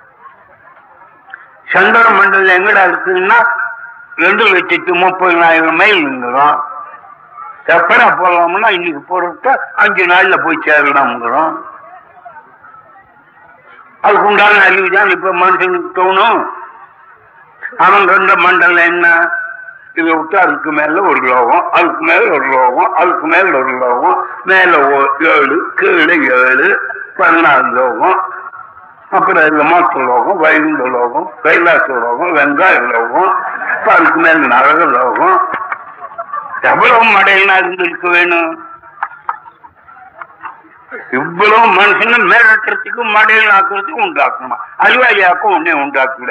சந்திர மண்டலம் எங்கடா இருக்குன்னா ரெண்டு லட்சத்து முப்பதினாயிரம் மைல்ங்கிறோம் எப்படா போகலாம்னா இன்னைக்கு போறத அஞ்சு நாள்ல போய் சேரலாம்ங்கிறோம் அதுக்கு உண்டான அறிவு தான் இப்ப மனுஷனுக்கு தோணும் அவன் ரெண்டு மண்டலம் என்ன இதை விட்டு அதுக்கு மேல ஒரு லோகம் அதுக்கு மேல ஒரு லோகம் அதுக்கு மேல ஒரு லோகம் மேல ஓ- ஏழு கீழே ஏழு பதினாறு லோகம் அப்புறம் இந்த மோட்ச லோகம் வைகுந்த லோகம் கைலாச லோகம் வெங்காய லோகம் இப்ப அதுக்கு மேல நரக லோகம் எவ்வளவு மடையினா இருந்திருக்க வேணும் இவ்வளவு மனுஷனை மிரட்டுறதுக்கு மடையில் ஆக்குறதுக்கு உண்டாக்கணுமா அறிவாளியாக்கும் ஒன்னே உண்டாக்கல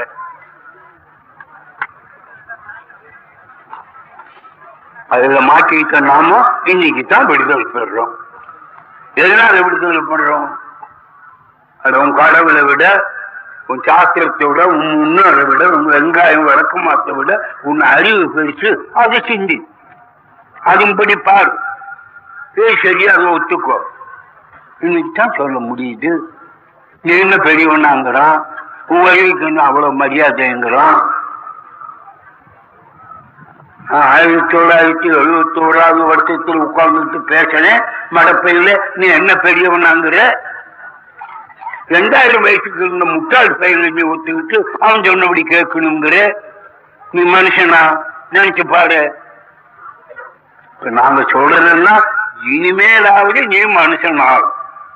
அதுல மாட்டிக்கிட்ட நாம இன்னைக்கு தான் விடுதலை பெறுறோம் எதனால விடுதலை பண்றோம் அது உன் கடவுளை விட உன் சாஸ்திரத்தை விட உன் முன்னோரை விட உன் வெங்காயம் வழக்கமாத்தை விட உன் அறிவு பெருசு அது சிந்தி அதுபடி பாரு ஏய் சரியா அதை ஒத்துக்கோ இன்னைக்கு தான் சொல்ல முடியுது நீ என்ன பெரியவனாங்கிறான் உன் வயலுக்கு என்ன அவ்வளவு மரியாதைங்கிறான் ஆஹ், ஆயிரத்தி தொள்ளாயிரத்தி எழுபத்தி ஓராவது வருஷத்தில் உட்கார்ந்துட்டு பேசினேன் மடப்பையில நீ என்ன பெரியவனாங்கிற ரெண்டாயிரம் வயசுக்கு இருந்த முட்டாள் பையனை நீ ஒத்துக்கிட்டு அவன் சொன்னபடி கேட்கணுங்கிற நீ மனுஷனா நினைச்சு பாரு இப்ப நாங்க சொல்றதுன்னா இனிமேலாவது நீ மனுஷனாகும்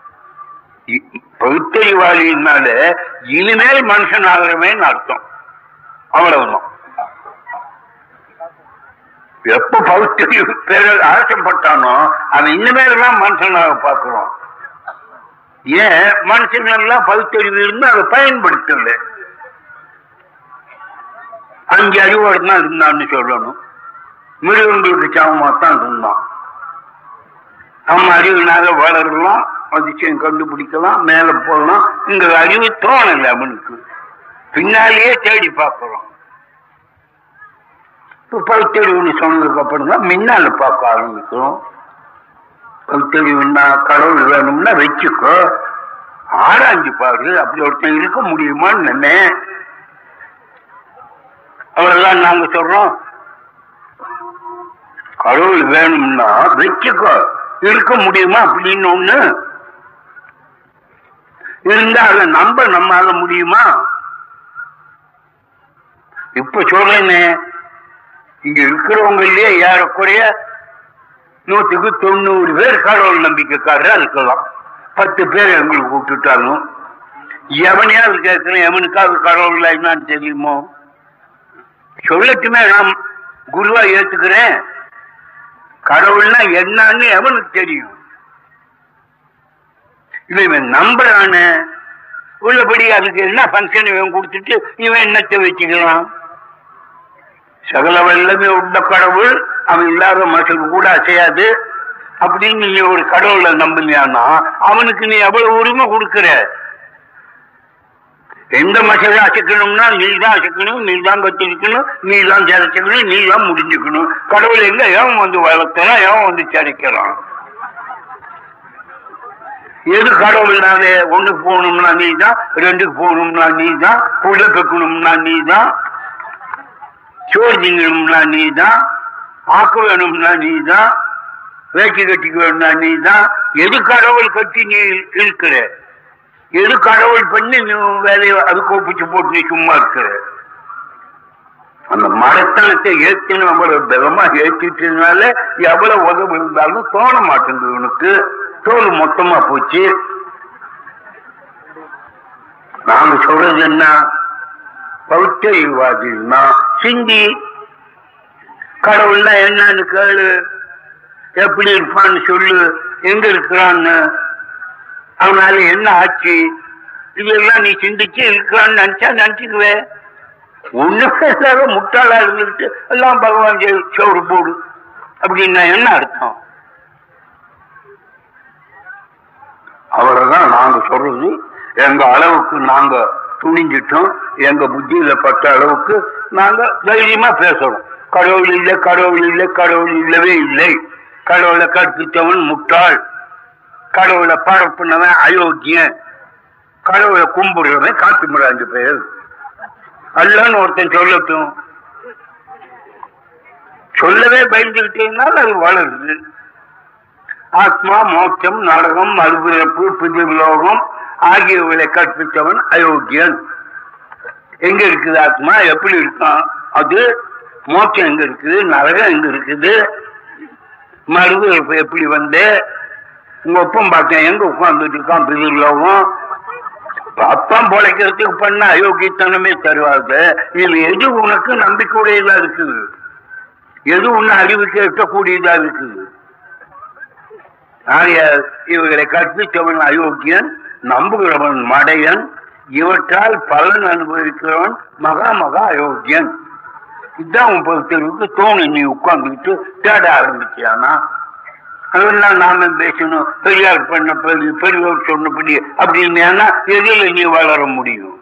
பகுத்தறிவாளினால இனிமேல் மனுஷன் ஆகிறவன் அர்த்தம் அவ்வளவுதான் எப்ப பகுத்தறிவு பேர ஆசைப்பட்டானோ அவன் இனிமேல் தான் மனுஷனாக பார்க்கிறோம் ஏன் மனுஷன் எல்லாம் பகுத்தறிவு இருந்து அதை பயன்படுத்தல அஞ்சு அறிவோடு தான் இருந்தான்னு சொல்லணும் மிருகங்களுக்கு சமமா தான் இருந்தான் நம்ம அறிவினால வளரலாம் அதிசயம் கண்டுபிடிக்கலாம் மேல போகலாம் இந்த அறிவு தோணல அவனுக்கு பின்னாலேயே தேடி பார்க்கிறோம் இப்ப பகுத்தறிவுன்னு சொன்னதுக்கு அப்புறம் தான் முன்னால பார்க்க ஆரம்பிக்கிறோம் பகுத்தறிவுன்னா கடவுள் வேணும்னா வச்சுக்கோ ஆராய்ஞ்சு பாரு அப்படி ஒருத்தன் இருக்க முடியுமான்னு நினைனேன் அவ்வளவுதான் நாங்க சொல்றோம் கடவுள் வேணும்னா வச்சுக்கோ இருக்க முடியுமா அப்படின்னு ஒண்ணு இருந்தா அதை நம்ப நம்மால முடியுமா இப்ப சொல்றேனே இங்க இருக்கிறவங்களே ஏறக்குறைய நூற்றுக்கு தொண்ணூறு பேர் கடவுள் நம்பிக்கைக்காரரா இருக்கலாம் பத்து பேர் எங்களுக்கு விட்டுட்டாங்க எவனையாவது கேட்கிறேன் எவனுக்காவது கடவுள் என்னன்னு தெரியுமோ சொல்லட்டுமே நான் குருவா ஏத்துக்கிறேன் கடவுள்னா என்னன்னு எவனுக்கு தெரியும் இவன் இவன் நம்புறானு உள்ளபடி அதுக்கு என்ன ஃபங்க்ஷன் இவன் கொடுத்துட்டு இவன் என்னத்தை வச்சுக்கலாம் சகல வல்லமே உள்ள கடவுள் அவன் இல்லாத மனுஷனுக்கு கூட அசையாது அப்படின்னு நீ ஒரு கடவுளை நம்பினியானா அவனுக்கு நீ எவ்வளவு உரிமை கொடுக்கிற எந்த மசலை அசைக்கணும்னா நீ தான் அசைக்கணும் நீ தான் கத்திரிக்கணும் நீ தான் சிதைக்கணும் நீ தான் முடிஞ்சுக்கணும் கடவுள் எங்க ஏன் வந்து வளர்த்தலாம் ஏன் வந்து சிதைக்கலாம் எது கடவுள்னாலே ஒண்ணுக்கு போகணும்னா நீ தான் ரெண்டுக்கு போகணும்னா நீ தான் புள்ள பெக்கணும்னா நீ தான் சோறு திங்கணும்னா நீ தான் ஆக்க வேணும்னா நீ தான் வேட்டி கட்டிக்க வேணும்னா நீ தான் எது கடவுள் கட்டி நீ இருக்கிற எது கடவுள் பண்ணி நீ உன் வேலையை அதுக்கு ஒப்பிச்சு போட்டு நீ சும்மா இருக்கிற அந்த மரத்தனத்தை ஏற்றின அவ்வளவு பலமா ஏற்றிட்டதுனால எவ்வளவு உதவி இருந்தாலும் தோண மாட்டேங்குது உனக்கு தோல் மொத்தமா போச்சு நாங்க சொல்றது என்ன பௌத்தவாதின்னா சிந்தி கடவுள்னா என்னன்னு கேளு எப்படி இருப்பான்னு சொல்லு எங்க இருக்கிறான்னு அவனால என்ன ஆச்சு இதெல்லாம் நீ சிந்திச்சு இருக்கிறான்னு நினைச்சா நினைச்சுக்குவே ஒண்ணுமே இல்லாத முட்டாளா இருந்துகிட்டு எல்லாம் பகவான் ஜெய- சோறு போடு அப்படின்னா என்ன அர்த்தம் அவ்வளவுதான் நாங்க சொல்றது எங்க அளவுக்கு நாங்க துணிஞ்சிட்டோம் எங்க புத்தியில பட்ட அளவுக்கு நாங்க தைரியமா பேசுறோம் கடவுள் இல்லை கடவுள் இல்லை கடவுள் இல்லவே இல்லை கடவுளை கற்பித்தவன் முட்டாள் கடவுளை பரப்புனவன் அயோக்கியன் கடவுளை கும்பிடுறவன் காத்து முறாஞ்சு பேர் அல்லன்னு ஒருத்தன் சொல்லட்டும் சொல்லவே பயந்துகிட்டீங்கன்னால அது வளருது ஆத்மா மோட்சம் நரகம் மறுபிறப்பு புதிர்லோகம் ஆகியவர்களை கற்பித்தவன் அயோக்கியன் எங்க இருக்குது ஆத்மா எப்படி இருக்கான் அது மோட்சம் எங்க இருக்குது நரகம் எங்க இருக்குது மறுபிறப்பு எப்படி வந்து உங்க ஒப்பம் பார்த்தேன் எங்க உட்கார்ந்துட்டு இருக்கான் பிரிலோகம் அப்பம் பொழைக்கிறதுக்கு பண்ண அயோக்கியத்தனமே தருவாது இதுல எது உனக்கு நம்பிக்கையுடையதா இருக்குது எது உன்னை அறிவுக்கு எட்டக்கூடியதா இருக்குது ஆகையால் இவர்களை கற்பித்தவன் அயோக்கியன் நம்புகிறவன் மடையன் இவற்றால் பலன் அனுபவிக்கிறவன் மகா மகா அயோக்கியன் இதுதான் உன் பொறுத்தவருக்கு தோணு நீ உட்கார்ந்துக்கிட்டு தேட ஆரம்பிச்சியானா அதெல்லாம் நாம பேசணும் பெரியார் பண்ண பெரிய பெரியவர் சொன்னபடி அப்படின்னு எதில் நீ வளர முடியும்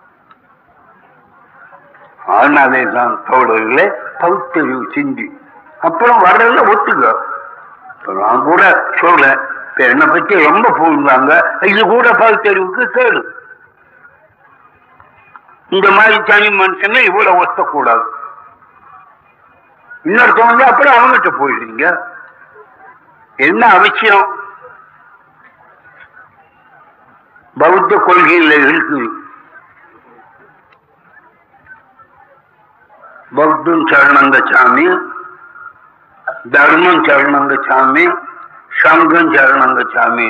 அதனாலே தான் தோழர்களே பகுத்தறிவு சிந்தி அப்புறம் வர்றதுல ஒத்துக்க இப்ப நான் கூட சொல்றேன் இப்ப என்னை பத்தி ரொம்ப புரிஞ்சாங்க இது கூட பகுத்தறிவுக்கு கேடு இந்த மாதிரி தனி மனுஷனை இவ்வளவு ஒத்தக்கூடாது இன்னொருத்தவங்க அப்புறம் அவங்ககிட்ட போயிடுறீங்க என்ன அவசியம் பௌத்த கொள்கையில இருக்குது பௌத்தம் சரணங்க சாமி தர்மம் சரணங்க சாமி சங்கம் சரணங்க சாமி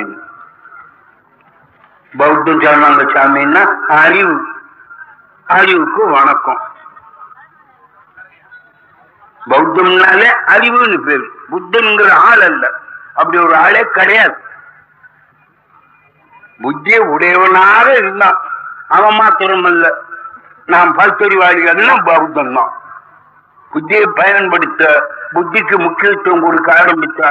பௌத்தம் சரணங்க சாமின்னா அறிவு அறிவுக்கு வணக்கம் பௌத்தம்னாலே அறிவுன்னு பேரு புத்தன்கிற ஆள் அல்ல அப்படி ஒரு ஆளே கிடையாது புத்திய உடையவனாக இருந்தான் அவன் மாத்திரம் அல்ல நாம் பல்தறிவாளிகள்னா பௌத்தம் தான் புத்தியை பயன்படுத்த புத்திக்கு முக்கியத்துவம் கொடுக்க ஆரம்பித்தா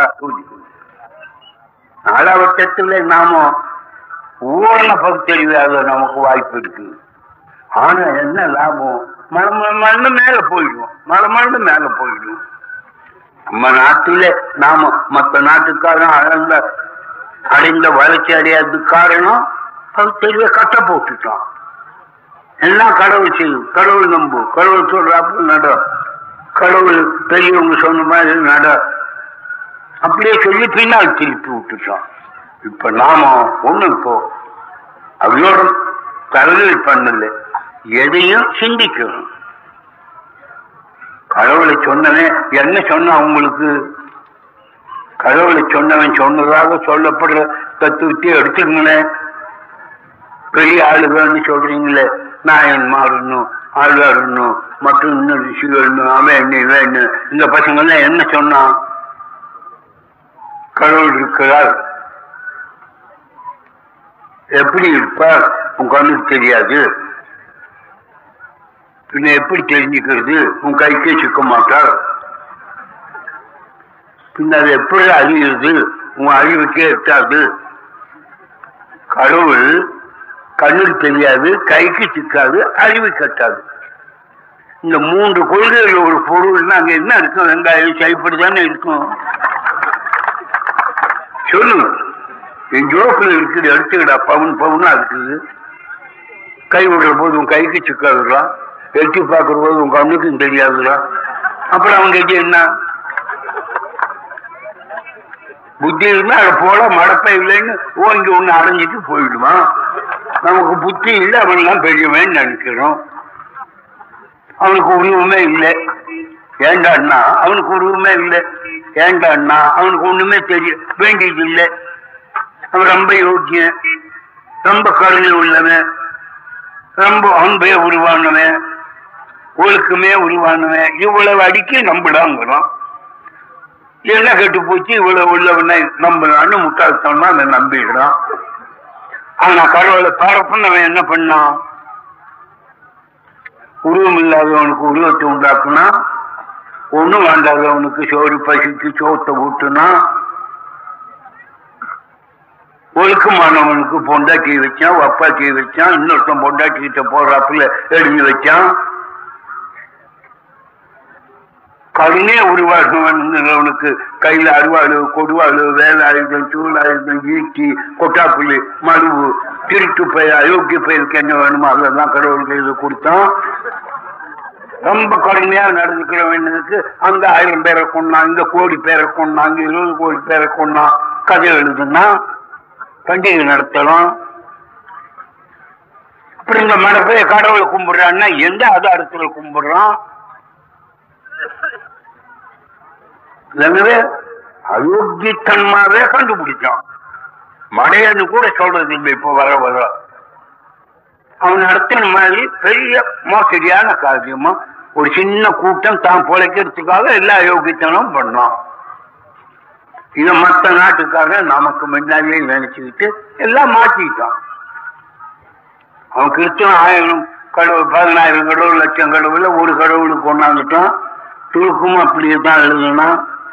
நாலாவட்டத்தில் நாம ஊரண பகுத்தறிவாக நமக்கு வாய்ப்பு இருக்கு ஆனா என்ன லாபம் மழை மண்ணு மேல போயிடுவோம் மழை மண்ணு மேல போயிடுவோம் நம்ம நாட்டில நாம மற்ற நாட்டுக்காரன் அழந்த அடைந்த வளர்ச்சி அடையாததுக்கு காரணம் பகுத்தறிவை கட்ட போட்டுட்டான் எல்லாம் கடவுள் செய்யும் கடவுள் நம்பு கடவுள் சொல்றாப்புல நட கடவுள் பெரியவங்க சொன்ன மாதிரி நட அப்படியே சொல்லி பின்னால் திருப்பி விட்டுட்டோம் இப்ப நாம ஒண்ணு இப்போ அவையோட தலைகள் பண்ணல எதையும் சிந்திக்கணும் கடவுளை சொன்னவன் என்ன சொன்ன அவங்களுக்கு கடவுளை சொன்னவன் சொன்னதாக சொல்லப்படுற தத்துவத்தை எடுத்துக்கங்களேன் பெரிய ஆளுகள்னு சொல்றீங்களே நாயன் மாறணும் ஆழ்வாரணும் மற்றும் இன்னும் ரிஷிகள்னு அவன் என்ன இவன் இந்த பசங்க எல்லாம் என்ன சொன்னான் கடவுள் இருக்கிறார் எப்படி இருப்பார் உன் கண்ணுக்கு தெரியாது பின்ன எப்படி தெரிஞ்சுக்கிறது உன் கைக்கே சிக்க மாட்டார் பின்ன அது எப்படி அறியுது உன் அறிவுக்கே எட்டாது கடவுள் கண்ணுக்கு தெரியாது கைக்கு சிக்காது அறிவு கட்டாது இந்த மூன்று கொள்கைகள் ஒரு பொருள்னா அங்க என்ன இருக்கும் வெங்காயம் சைப்படி தானே இருக்கும் சொல்லுங்க என் ஜோக்கில் இருக்குது எடுத்துக்கிடா பவுன் பவுனா இருக்குது கை விடுற போது உன் கைக்கு சிக்காதுடா எட்டி பார்க்கிற போது உன் கண்ணுக்கும் தெரியாதுடா அப்புறம் அவங்க இது என்ன புத்தி இருந்தா அதை போல மடப்பை இல்லைன்னு ஓங்கி ஒண்ணு அடைஞ்சிட்டு போயிடுவான் நமக்கு புத்தி இல்லை அவன்லாம் பெரியவன் நினைக்கிறோம் அவனுக்கு உரிமை இல்லை ஏண்டான்னா அவனுக்கு உரிமை இல்லை ஏண்டான்னா அவனுக்கு ஒண்ணுமே தெரிய வேண்டியது இல்லை அவன் ரொம்ப யோக்கியன் ரொம்ப கருணை உள்ளவன் ரொம்ப அன்பே உருவானவன் ஒழுக்கமே உருவானவன் இவ்வளவு அடிக்கி நம்பிடாங்கிறோம் என்ன கெட்டு போச்சு இவ்வளவு உள்ளவனை நம்பலான்னு முட்டாள்தனமா அதை நம்பிடுறான் ஆனா கடவுளை பரப்புனவன் என்ன பண்ணான் உருவம் இல்லாதவனுக்கு உருவத்தை உண்டாக்குனா ஒண்ணும் வேண்டாதவனுக்கு சோறு பசிக்கு சோத்தை ஊட்டுனா ஒழுக்கமானவனுக்கு பொண்டாட்டி வச்சான் வப்பாட்டி வச்சான் இன்னொருத்தன் பொண்டாட்டி கிட்ட போறாப்புல எழுதி வச்சான் கருணே உருவாகுவனுக்கு கையில அருவாளு கொடுவாளு வேலாயுதம் சூழாயுதம் ஈட்டி கொட்டாப்புள்ளி மடுவு திருட்டு பயிர் அயோக்கிய பயிருக்கு என்ன வேணுமோ அதெல்லாம் கடவுள் கையில் கொடுத்தான் ரொம்ப கடுமையா நடந்துக்கிற வேண்டியதுக்கு அங்க ஆயிரம் பேரை கொண்டான் இங்க கோடி பேரை கொண்டான் அங்க இருபது கோடி பேரை கொண்டான் கதை எழுதுனா பண்டிகை நடத்தலாம் அப்படி இந்த மடப்பைய கடவுளை கும்பிடுறான்னா எந்த ஆதாரத்துல கும்பிடுறான் எனவே அயோக்கியத்தன்மாவே கண்டுபிடிச்சான் மடையன்னு கூட சொல்றது இல்லை இப்போ வர வர அவன் நடத்தின மாதிரி பெரிய மோசடியான காரியமா ஒரு சின்ன கூட்டம் தான் பொழைக்கிறதுக்காக எல்லா யோகித்தனும் பண்ணான் இத மத்த நாட்டுக்காக நமக்கு முன்னாடியே நினைச்சுக்கிட்டு எல்லாம் மாத்திட்டான் அவன் கிறிஸ்தவன் ஆயிரம் கடவுள் பதினாயிரம் கடவுள் லட்சம் கடவுள் ஒரு கடவுளுக்கு கொண்டாந்துட்டான் துருக்கும் அப்படியே தான் எழுதுனா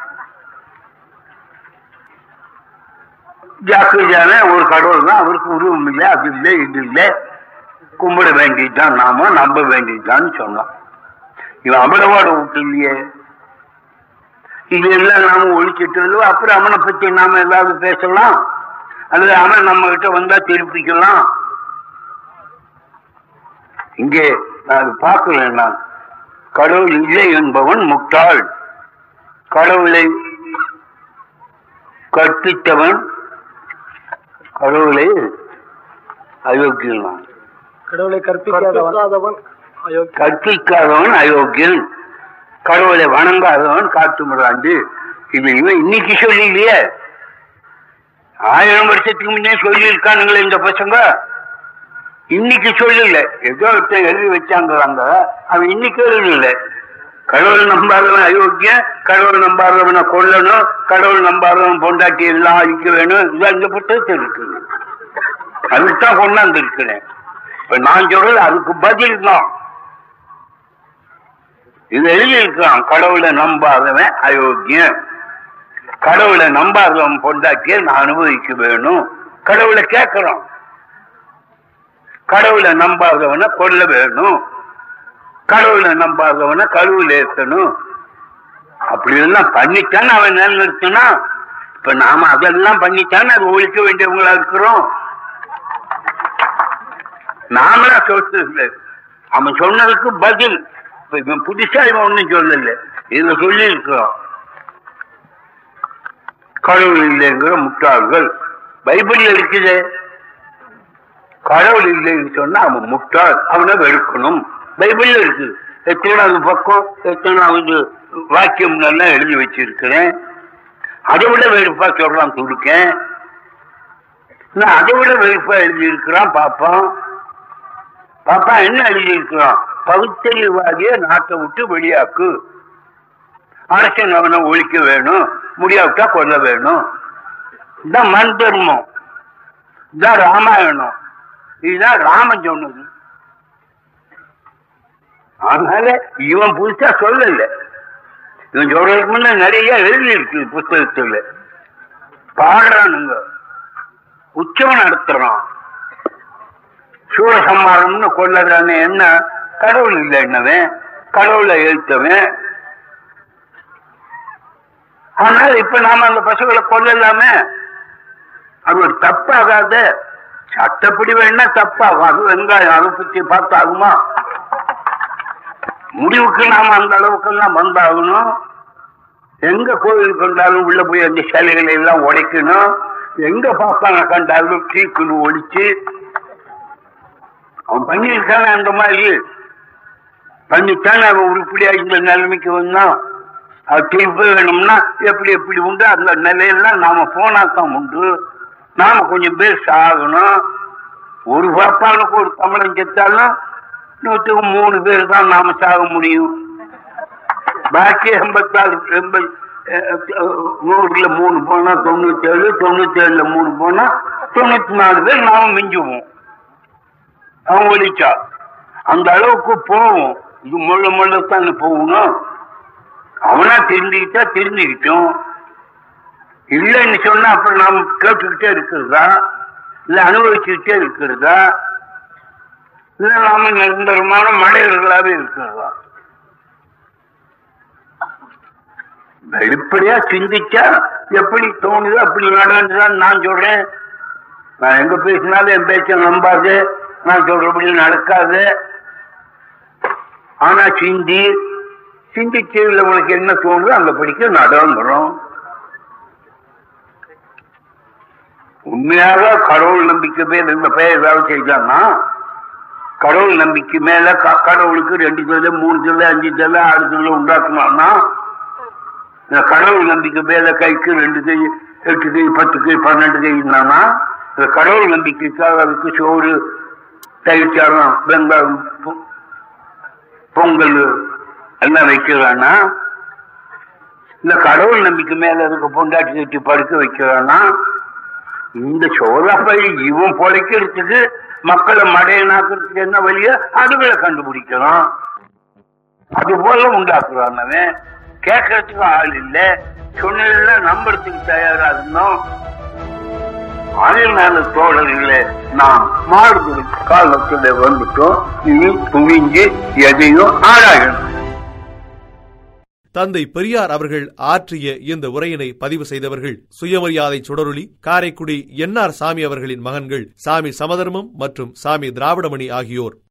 ஜாக்கிரதான ஒரு கடவுள் தான் அவருக்கு உருவம் இல்லை அது இல்லை இது இல்லை கும்பிட வேண்டியதுதான் நாம நம்ப வேண்டியதுதான் சொன்னான் இவன் அமலவாட விட்டு இல்லையே இது எல்லாம் நாம ஒழிச்சிட்டு அப்புறம் அவனை பத்தி நாம ஏதாவது பேசலாம் அல்லது அவன் நம்ம கிட்ட வந்தா திருப்பிக்கலாம் இங்கே நான் பார்க்கல நான் கடவுள் இல்லை என்பவன் முட்டாள் கடவுளை கற்பித்தவன் கடவுளை அயோக்கியன் கடவுளை கற்பிக்காதவன் அயோக்கியன். கற்பிக்காதவன் அயோக்கியன் கடவுளை வணங்காதவன் காட்டு முறாண்டு இது இவன் இன்னைக்கு சொல்லலையே ஆயிரம் வருஷத்துக்கு முன்னே சொல்லி இருக்கானுங்களே இந்த பசங்க இன்னைக்கு சொல்லல ஏதோ ஒருத்தன் எழுதி வச்சாங்க அவன் இன்னைக்கு எழுதல கடவுள் நம்பாதவன் அயோக்கியன் கடவுள் நம்பாதவனை கொல்லணும் கடவுள் நம்பாதவன் பொண்டாட்டி எல்லாம் அழிக்க வேணும் இது அந்த புத்தகத்தில் இருக்குது அதுதான் கொண்டாந்து இருக்கிறேன் இப்ப நான் சொல்றது அதுக்கு பதில் தான் இது எழுதியிருக்கான் கடவுளை நம்பாதவன் அயோக்கியன் கடவுளை நம்பாதவன் பொண்டாட்டியை நான் அனுபவிக்க வேணும் கடவுளை கேட்கிறோம் கடவுளை நம்பாதவனை கொல்ல வேணும் கடவுளை நம்பாதவனை கழுவுல ஏத்தணும் அப்படி எல்லாம் பண்ணித்தானே அவன் நிலைநிறுத்தினா இப்ப நாம அதெல்லாம் பண்ணித்தானே அது ஒழிக்க வேண்டியவங்களா இருக்கிறோம் நாமளா சொல்றது அவன் சொன்னதுக்கு பதில் இப்ப இவன் புதுசா இவன் ஒண்ணும் சொல்லல இதுல சொல்லி இருக்கிறோம் கடவுள் இல்லைங்கிற முட்டாள்கள் பைபிள்ல இருக்குது கடவுள் இல்லைன்னு சொன்னா அவன் முட்டாள் அவனை வெறுக்கணும் பைபிள்ல இருக்கு எத்தனாவது பக்கம் எத்தனாவது வாக்கியம் எல்லாம் எழுதி வச்சிருக்கிறேன் அதை விட வெறுப்பா சொல்றான் துடுக்கேன் நான் அதை விட வெறுப்பா எழுதி இருக்கிறான் பாப்பான் பாப்பா என்ன எழுதி இருக்கிறான் பகுத்தறிவாகிய நாட்டை விட்டு வெளியாக்கு அரசன் அவனை ஒழிக்க வேணும் முடியாவிட்டா கொல்ல வேணும் இதான் மண் தர்மம் இதான் ராமாயணம் இதுதான் ராமன் சொன்னது அதனால இவன் புதுசா சொல்லல இவன் சொல்றதுக்கு முன்ன நிறைய எழுதி இருக்கு புத்தகத்துல பாடுறானுங்க உற்சவம் நடத்துறான் சூரசம்மாரம்னு கொள்ளதானே என்ன கடவுள் இல்லை என்னவன் கடவுளை எழுத்தவன் ஆனால் இப்ப நாம அந்த பசுகளை கொல்லலாமே அது ஒரு தப்பாகாத சட்டப்படி வேணா தப்பாகும் அது வெங்காயம் அதை பத்தி பார்த்தாகுமா முடிவுக்கு நாம அந்த அளவுக்கு எல்லாம் வந்தாகணும் எங்க கோவில் கண்டாலும் உள்ள போய் அந்த சிலைகளை எல்லாம் உடைக்கணும் எங்க பாப்பாங்க கண்டாலும் தீக்குழு ஒழிச்சு அவன் பண்ணியிருக்கானே அந்த மாதிரி பண்ணித்தானே அவன் உருப்படியா இந்த நிலைமைக்கு வந்தான் அது திருப்ப வேணும்னா எப்படி எப்படி உண்டு அந்த நிலையெல்லாம் நாம போனா தான் உண்டு நாம கொஞ்சம் பேர் சாகணும் ஒரு பாப்பானுக்கு ஒரு தமிழன் செத்தாலும் நூற்றுக்கு மூணு பேர் தான் நாம சாக முடியும் பாக்கி எண்பத்தாறு எண்பது நூறுல மூணு போனா தொண்ணூத்தி ஏழு தொண்ணூத்தி ஏழுல மூணு போனா தொண்ணூத்தி நாலு பேர் நாம மிஞ்சுவோம் அவன் ஒழிச்சா அந்த அளவுக்கு போவோம் இது முள்ள முள்ளத்தான் போகணும் அவனா தெரிஞ்சுக்கிட்டா தெரிஞ்சுக்கிட்டோம் இல்லைன்னு சொன்னா அப்புறம் நாம் கேட்டுக்கிட்டே இருக்கிறதா இல்ல அனுபவிச்சுக்கிட்டே இருக்கிறதா இல்ல நாம நிரந்தரமான மனிதர்களாவே இருக்கிறதா வெளிப்படையா சிந்திச்சா எப்படி தோணுதோ அப்படி நடந்துதான் நான் சொல்றேன் நான் எங்க பேசினாலும் என் பேச்ச நம்பாது நான் சொல்றபடி நடக்காது ஆனா சிந்தி சிந்திச்சதுல உனக்கு என்ன தோணுதோ அந்த படிக்க நடந்துரும் உண்மையாக கடவுள் நம்பிக்கை பேர் இந்த பெயர் ஏதாவது செய்தான்னா கடவுள் நம்பிக்கை மேல க- கடவுளுக்கு ரெண்டு சொல்ல மூணு சொல்ல அஞ்சு சொல்ல ஆறு சொல்ல உண்டாக்குனான்னா இந்த கடவுள் நம்பிக்கை மேல கைக்கு ரெண்டு கை எட்டு கை பத்து கை பன்னெண்டு கை இருந்தானா இந்த கடவுள் நம்பிக்கைக்காக அதுக்கு சோறு தயிர் சாதம் வெங்காயம் பொ- பொங்கல் எல்லாம் வைக்கிறான்னா இந்த கடவுள் நம்பிக்கை மேல இருக்க பொண்டாட்டி கட்டி படுக்க வைக்கிறான்னா இந்த சோழப்பை இவன் பொழைக்கிறதுக்கு மக்களை மடையனாக்குறதுக்கு என்ன வழியோ அதுகளை கண்டுபிடிக்கணும் அது போல உண்டாக்குறான் அவன் கேட்கறதுக்கு ஆள் இல்ல சொன்னதுல நம்புறதுக்கு தயாரா இருந்தோம் அதனால தோழர்களே நாம் மாறுபடும் காலத்துல வந்துட்டோம் இனி துணிஞ்சு எதையும் ஆராயணும் தந்தை பெரியார் அவர்கள் ஆற்றிய இந்த உரையினை பதிவு செய்தவர்கள் சுயமரியாதை சுடரொளி காரைக்குடி என்ஆர் சாமி அவர்களின் மகன்கள் சாமி சமதர்மம் மற்றும் சாமி திராவிடமணி ஆகியோர்